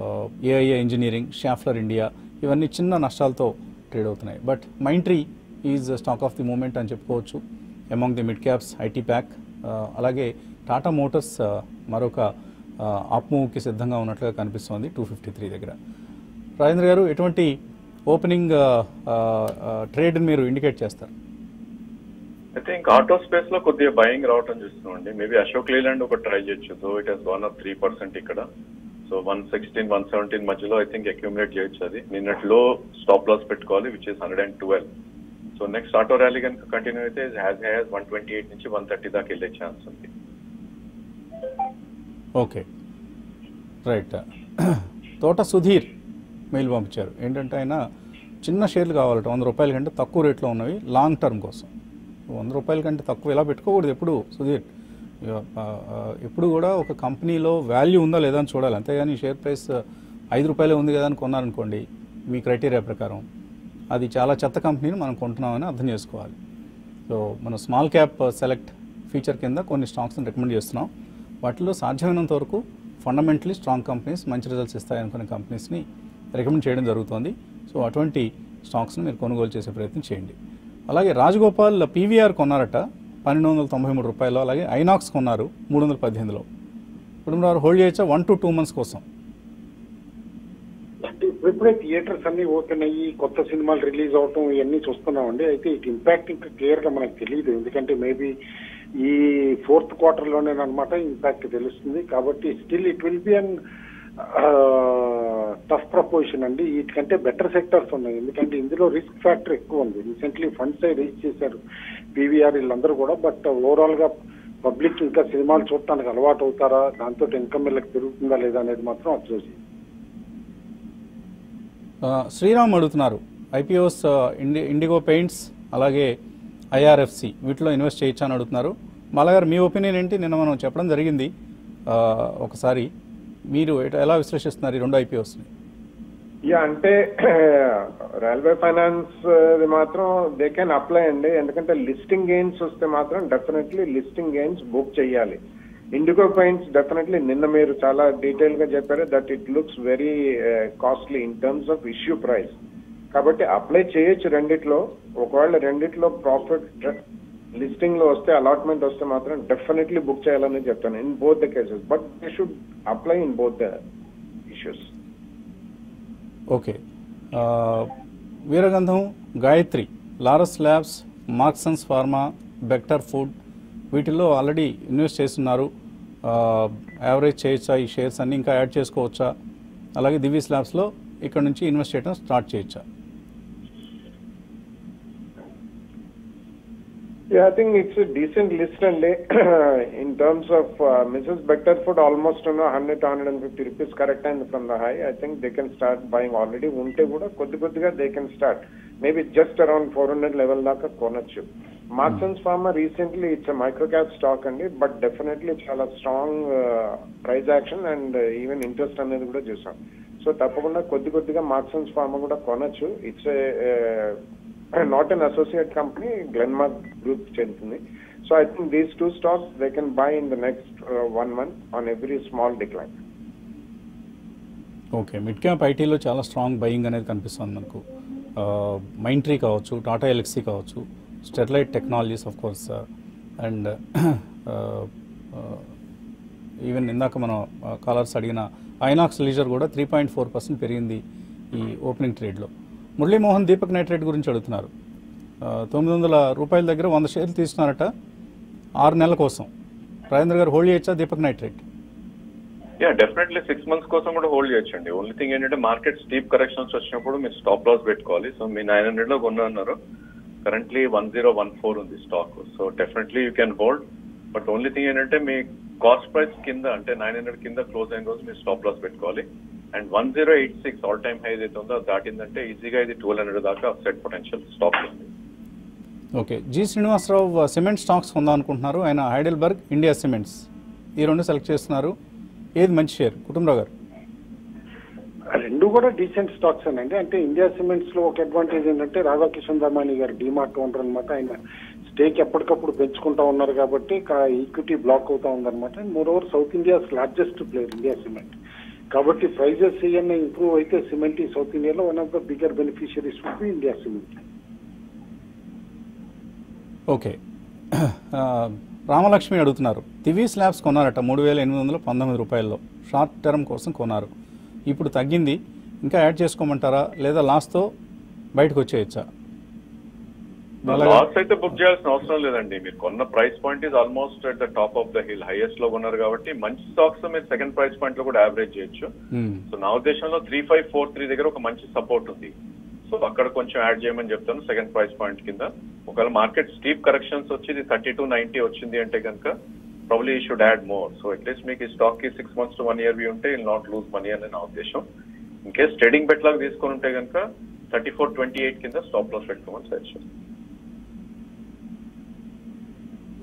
AIA Engineering Schaeffler India ఇవన్నీ చిన్న నష్టాలతో ట్రేడ్ అవుతున్నాయి but Mindtree is stock of the moment అని చెప్పుకోవచ్చు among the mid caps IT pack అలాగే Tata Motors ఆ, మరొక అప్ మూవ్కి సిద్ధంగా ఉన్నట్లుగా కనిపిస్తోంది టూ ఫిఫ్టీ త్రీ దగ్గర రాజేంద్ర గారు ఎటువంటి ఓపెనింగ్ ట్రేడ్ని మీరు ఇండికేట్ చేస్తారు ఐ థింక్ ఆటో స్పేస్ లో కొద్దిగా బయింగ్ రావటం చూస్తున్నాం అండి మేబీ అశోక్ లేలాండ్ ఒక ట్రై చేయొచ్చు so it has gone up three percent ఇక్కడ so one sixteen one seventeen మధ్యలో ఐ థింక్ అక్యూములేట్ చేయొచ్చు అది నిన్నటి లో స్టాప్ లాస్ పెట్టుకోవాలి which is hundred and twelve so next auto rally కనుక కంటిన్యూ అయితే has has one twenty eight నుంచి వన్ థర్టీ దాకా వెళ్ళే ఛాన్స్ ఉంది ఓకే రైట్ తోట సుధీర్ మెయిల్ పంపించారు ఏంటంటే ఆయన చిన్న షేర్లు కావాలట వంద రూపాయల కంటే తక్కువ రేట్లో ఉన్నవి లాంగ్ టర్మ్ కోసం వంద రూపాయల కంటే తక్కువ ఇలా పెట్టుకోకూడదు ఎప్పుడు సుధీర్ ఇక, ఆ, ఆ, ఎప్పుడు కూడా ఒక కంపెనీలో వాల్యూ ఉందా లేదా అని చూడాలి అంతేగాని షేర్ ప్రైస్ ఐదు రూపాయలే ఉంది కదా అని కొన్నారనుకోండి మీ క్రైటీరియా ప్రకారం అది చాలా చెత్త కంపెనీని మనం కొంటున్నామని అర్థం చేసుకోవాలి సో మనం స్మాల్ క్యాప్ సెలెక్ట్ ఫీచర్ కింద కొన్ని స్టాక్స్ని రికమెండ్ చేస్తున్నాం వాటిలో సాధ్యమైనంత వరకు ఫండమెంటలీ స్ట్రాంగ్ కంపెనీస్ మంచి రిజల్ట్స్ ఇస్తాయనుకునే కంపెనీస్ని రికమెండ్ చేయడం జరుగుతుంది సో అటువంటి స్టాక్స్ని మీరు కొనుగోలు చేసే ప్రయత్నం చేయండి అలాగే రాజగోపాల్ పీవీఆర్ కొన్నారట పన్నెండు వందల తొంభై మూడు రూపాయలు అలాగే ఐనాక్స్ కొన్నారు మూడు వందల పద్దెనిమిదిలో ఇప్పుడు వారు హోల్డ్ చేయొచ్చా వన్ టు టూ మంత్స్ కోసం అంటే ఇప్పుడిప్పుడే థియేటర్స్ అన్ని ఓపెన్ అయ్యి కొత్త సినిమాలు రిలీజ్ అవటం ఇవన్నీ చూస్తున్నామండి అయితే ఇటు ఇంపాక్ట్ ఇంకా క్లియర్ గా మనకు తెలియదు ఎందుకంటే మేబీ ఈ ఫోర్త్ క్వార్టర్ లోనేనమాట ఇంపాక్ట్ తెలుస్తుంది కాబట్టి still it will be an tough proposition అండి వీటికంటే బెటర్ సెక్టర్స్ ఉన్నాయి ఎందుకంటే ఇందులో రిస్క్ ఫ్యాక్టర్ ఎక్కువ ఉంది రీసెంట్లీ ఫండ్స్ రీచ్ చేశారు పీవీఆర్ వీళ్ళందరూ కూడా బట్ ఓవరాల్ గా పబ్లిక్ ఇంకా సినిమాలు చూడటానికి అలవాటు అవుతారా దాంతో ఇన్కమ్ వీళ్ళకి పెరుగుతుందా లేదా అనేది మాత్రం అబ్జర్వ్ చేయాలి ఆ, శ్రీరామ్ అడుగుతున్నారు ఐపీఓస్ ఇండి ఇండిగో పెయింట్స్ అలాగే ఐఆర్ఎఫ్సి వీటిలో ఇన్వెస్ట్ చేయొచ్చా అని అడుగుతున్నారు మాలగారు మీ ఒపీనియన్ ఏంటి నిన్న మనం చెప్పడం జరిగింది ఆ, ఒకసారి మీరు ఎట- ఎలా విశ్లేషిస్తున్నారు ఈ రెండు ఐపీఓస్ని యా అంటే రైల్వే ఫైనాన్స్ ఇది మాత్రం దే కెన్ అప్లై అండి ఎందుకంటే లిస్టింగ్ గెయిన్స్ వస్తే మాత్రం డెఫినెట్లీ లిస్టింగ్ గెయిన్స్ బుక్ చేయాలి ఇండిగో పాయింట్స్ డెఫినెట్లీ నిన్న మీరు చాలా డీటెయిల్ గా చెప్పారు that it looks very costly in terms of issue price కాబట్టి అప్లై చేయొచ్చు రెండిట్లో ఒకవేళ రెండిట్లో ప్రాఫిట్ లిస్టింగ్ లో వస్తే అలాట్మెంట్ వస్తే మాత్రం డెఫినెట్లీ బుక్ చేయాలని చెప్తాను in both the cases but they should apply in both the issues okay ఆ, Veeragandham Gayatri Laurus labs Marksans pharma Bector food వీటిల్లో ఆల్రెడీ ఇన్వెస్ట్ చేస్తున్నారు ఆ, యావరేజ్ చేయొచ్చా ఈ షేర్స్ అన్ని ఇంకా యాడ్ చేసుకోవచ్చా అలాగే దివీస్ ల్యాబ్స్లో ఇక్కడ నుంచి ఇన్వెస్ట్ చేయడం స్టార్ట్ చేయొచ్చా Yeah, I think it's a decent list and in terms of uh, Mrs. Bectorfood almost you know 100 to 150 rupees correct and from the high. I think they can start buying already. ఉంటే కూడా కొద్ది కొద్దిగా they can start. Maybe just around 400 level దాకా కొనొచ్చు. Marksans Pharma recently it's a micro cap stock అండి but definitely చాలా strong price action and even interest అనేది కూడా చూసాం సో తప్పకుండా కొద్ది కొద్దిగా మార్క్సన్స్ ఫార్మా కూడా కొనొచ్చు it's not an associate company Glenmark group చెందుతుంది so I think these two stocks they can buy in the next one month on every small decline okay mid cap ఐటీలో చాలా స్ట్రాంగ్ బయింగ్ అనేది కనిపిస్తుంది మనకు mind tree కావచ్చు Tata Elxsi కావచ్చు Sterlite technologies of course and even ఇందాక మనం callers అడిగిన ఐనాక్స్ లీజర్ కూడా త్రీ పాయింట్ ఫోర్ పర్సెంట్ పెరిగింది ఈ ఓపెనింగ్ ట్రేడ్లో మురళీమోహన్ దీపక్ నైట్రేట్ గురించి అడుగుతున్నారు ఆ, తొమ్మిది వందల రూపాయల దగ్గర వంద షేర్లు తీసుకున్నారట ఆరు నెలల కోసం రాజేంద్ర గారు హోల్డ్ చేయొచ్చా Deepak nitrate yeah definitely six months కోసం కూడా హోల్డ్ చేయొచ్చండి ఓన్లీ థింగ్ ఏంటంటే మార్కెట్ స్టీప్ కరెక్షన్స్ వచ్చినప్పుడు మీరు స్టాప్ లాస్ పెట్టుకోవాలి సో మీ నైన్ హండ్రెడ్ లో కొన్నారు currently one zero one four ఉంది stock so definitely you can hold but only thing ఏంటంటే మీ కాస్ట్ ప్రైస్ కింద అంటే నైన్ హండ్రెడ్ కింద క్లోజ్ అయిన రోజు మీరు స్టాప్ లాస్ పెట్టుకోవాలి and one zero eight six all time high ఏదైతే ఉందో అది దాటిందంటే ఈజీగా ఇది ట్వెల్వ్ హండ్రెడ్ దాకా అప్సైడ్ పొటెన్షియల్ స్టాక్ ఉంది okay G Srinivasarao cement stocks కొందాం అనుకుంటున్నారు ఆయన హైడెల్బర్గ్ ఇండియా సిమెంట్స్ ఈ రెండు సెలెక్ట్ చేస్తున్నారు ఏది మంచి షేర్ కుటుంబరావు గారు రెండు కూడా డీసెంట్ స్టాక్స్ అండి అంటే ఇండియా సిమెంట్స్ లో ఒక అడ్వాంటేజ్ ఏంటంటే రాధాకిషన్ దమాని గారు డిమార్ట్ ఓనర్ అనమాట ఆయన స్టేక్ ఎప్పటికప్పుడు పెంచుకుంటా ఉన్నారు కాబట్టి ఈక్విటీ బ్లాక్ అవుతా ఉందన్నమాట moreover South India's largest player India cement కాబట్టి ప్రైజెస్ ఏమన్నా ఇంప్రూవ్ అయితే సిమెంట్ ఈ సౌత్ ఇండియాలో one of the bigger beneficiaries would be India cement okay ఆ, రామలక్ష్మి అడుగుతున్నారు దివీ స్లాబ్స్ కొన్నారట మూడు వేల ఎనిమిది వందల పంతొమ్మిది రూపాయల్లో షార్ట్ టర్మ్ కోసం కొన్నారు ఇప్పుడు తగ్గింది ఇంకా యాడ్ చేసుకోమంటారా లేదా లాస్తో బయటకు వచ్చేయచ్చా అలాగే. లాస్ అయితే బుక్ చేయాల్సిన అవసరం లేదండి మీరు కొన్న price point is almost at the top of the hill highest లో కొన్నారు కాబట్టి మంచి స్టాక్స్ మీరు సెకండ్ ప్రైస్ పాయింట్ లో కూడా యావరేజ్ చేయొచ్చు మ్మ్. సో నా ఉద్దేశంలో త్రీ ఫైవ్ ఫోర్ త్రీ దగ్గర ఒక మంచి సపోర్ట్ ఉంది సో అక్కడ కొంచెం యాడ్ చేయమని చెప్తాను సెకండ్ ప్రైస్ పాయింట్ కింద ఒకవేళ మార్కెట్ స్టీప్ కరెక్షన్స్ వచ్చి థర్టీ టు నైన్టీ వచ్చింది అంటే కనుక ప్రాబ్లీ ఈ should add more so at least మీకు ఈ స్టాక్ కి six months to one year వి ఉంటే ఇల్ నాట్ లూజ్ మనీ అని నా ఉద్దేశం ఇన్ కేస్ ట్రేడింగ్ బెట్ లాగా తీసుకొని ఉంటే కనుక థర్టీ ఫోర్ ట్వంటీ ఎయిట్ కింద స్టాప్ లాస్ పెట్టుకోమని సజెషన్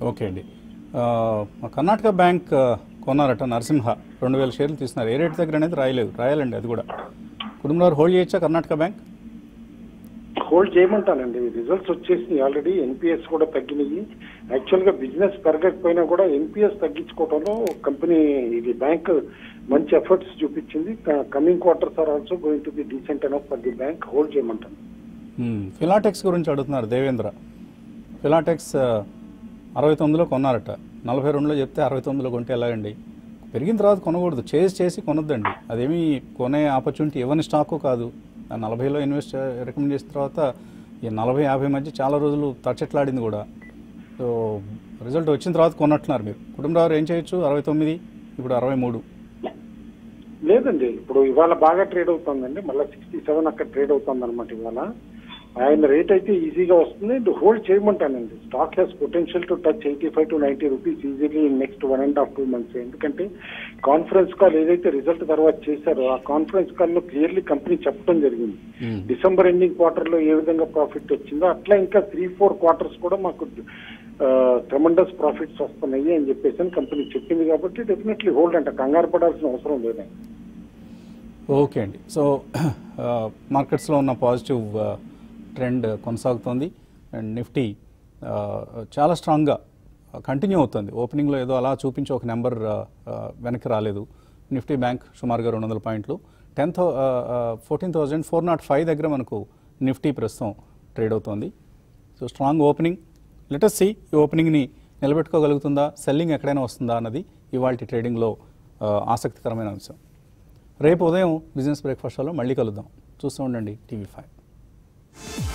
ఓకే అండి ఆ, కర్ణాటక బ్యాంక్ ఆ, కొన్నారట నరసింహ రెండు వేల షేర్లు తీస్తున్నారు ఏ రేట్ దగ్గర అనేది రాయలేదు రాయాలండి అది కూడా కుటుంబంలో హోల్డ్ చేయొచ్చా కర్ణాటక బ్యాంక్ హోల్డ్ చేయమంటానండి రిజల్ట్స్ వచ్చేసి ఆల్రెడీ ఎన్పిఎస్ కూడా తగ్గినాయి యాక్చువల్ గా బిజినెస్ పెరగకపోయినా కూడా ఎన్పిఎస్ తగ్గించుకోవడంలో కంపెనీ ఇది బ్యాంక్ మంచి ఎఫర్ట్స్ చూపించింది coming quarters are also going to be decent enough for the bank hold చేయమంటాను మ్మ్. ఫిలాటెక్స్ గురించి అడుగుతున్నారు దేవేంద్ర ఫిలాటెక్స్ ఆ, అరవై తొమ్మిదిలో కొన్నారట నలభై రెండులో చెప్తే అరవై తొమ్మిదిలో కొంటే ఎలాగండి పెరిగిన తర్వాత కొనకూడదు చేసి చేసి కొనొద్దండి అదేమీ కొనే ఆపర్చునిటీ ఇవ్వని స్టాకు కాదు ఆ నలభైలో ఇన్వెస్ట్ రికమెండ్ చేసిన తర్వాత ఈ నలభై యాభై మధ్య చాలా రోజులు తచ్చట్లాడింది కూడా సో రిజల్ట్ వచ్చిన తర్వాత కొన్నట్టున్నారు మీరు కుటుంబరావు ఏం చేయొచ్చు అరవై తొమ్మిది ఇప్పుడు అరవై మూడు లేదండి ఇప్పుడు ఇవాళ బాగా ట్రేడ్ అవుతుందండి మళ్ళీ సిక్స్టీ సెవెన్ అక్కడ ట్రేడ్ అవుతుంది అనమాట ఇవాళ ఆయన రేట్ అయితే ఈజీగా వస్తుంది అండ్ హోల్డ్ చేయమంటానండి stock has potential to touch eighty five to ninety rupees easily in next one and half two months ఎందుకంటే కాన్ఫరెన్స్ కాల్ ఏదైతే రిజల్ట్ తర్వాత చేశారో ఆ కాన్ఫరెన్స్ కాల్ లో క్లియర్లీ కంపెనీ చెప్పడం జరిగింది మ్మ్. డిసెంబర్ ఎండింగ్ క్వార్టర్ లో ఏ విధంగా ప్రాఫిట్ వచ్చిందో అట్లా ఇంకా త్రీ ఫోర్ క్వార్టర్స్ కూడా మాకు ట్రమండస్ ప్రాఫిట్స్ వస్తున్నాయి అని చెప్పేసి అని కంపెనీ చెప్పింది కాబట్టి డెఫినెట్లీ హోల్డ్ అంట కంగారు పడాల్సిన అవసరం లేదండి ఓకే అండి సో ఆ, మార్కెట్స్లో ఉన్న పాజిటివ్ ఆ, ట్రెండ్ కొనసాగుతోంది అండ్ నిఫ్టీ ఆ, చాలా స్ట్రాంగ్గా కంటిన్యూ అవుతుంది ఓపెనింగ్లో ఏదో అలా చూపించి ఒక నెంబర్ ఆ, ఆ, వెనక్కి రాలేదు నిఫ్టీ బ్యాంక్ సుమారుగా రెండు వందల పాయింట్లు టెన్ థౌ fourteen thousand four nought five దగ్గర మనకు నిఫ్టీ ప్రస్తుతం ట్రేడ్ అవుతోంది so strong opening let's see ఈ ఓపెనింగ్ని నిలబెట్టుకోగలుగుతుందా సెల్లింగ్ ఎక్కడైనా వస్తుందా అన్నది ఇవాళ ట్రేడింగ్లో ఆ, ఆసక్తికరమైన అంశం రేపు ఉదయం బిజినెస్ బ్రేక్ఫాస్ట్ షోలో మళ్ళీ కలుద్దాం చూస్తూ ఉండండి టీవీ ఫైవ్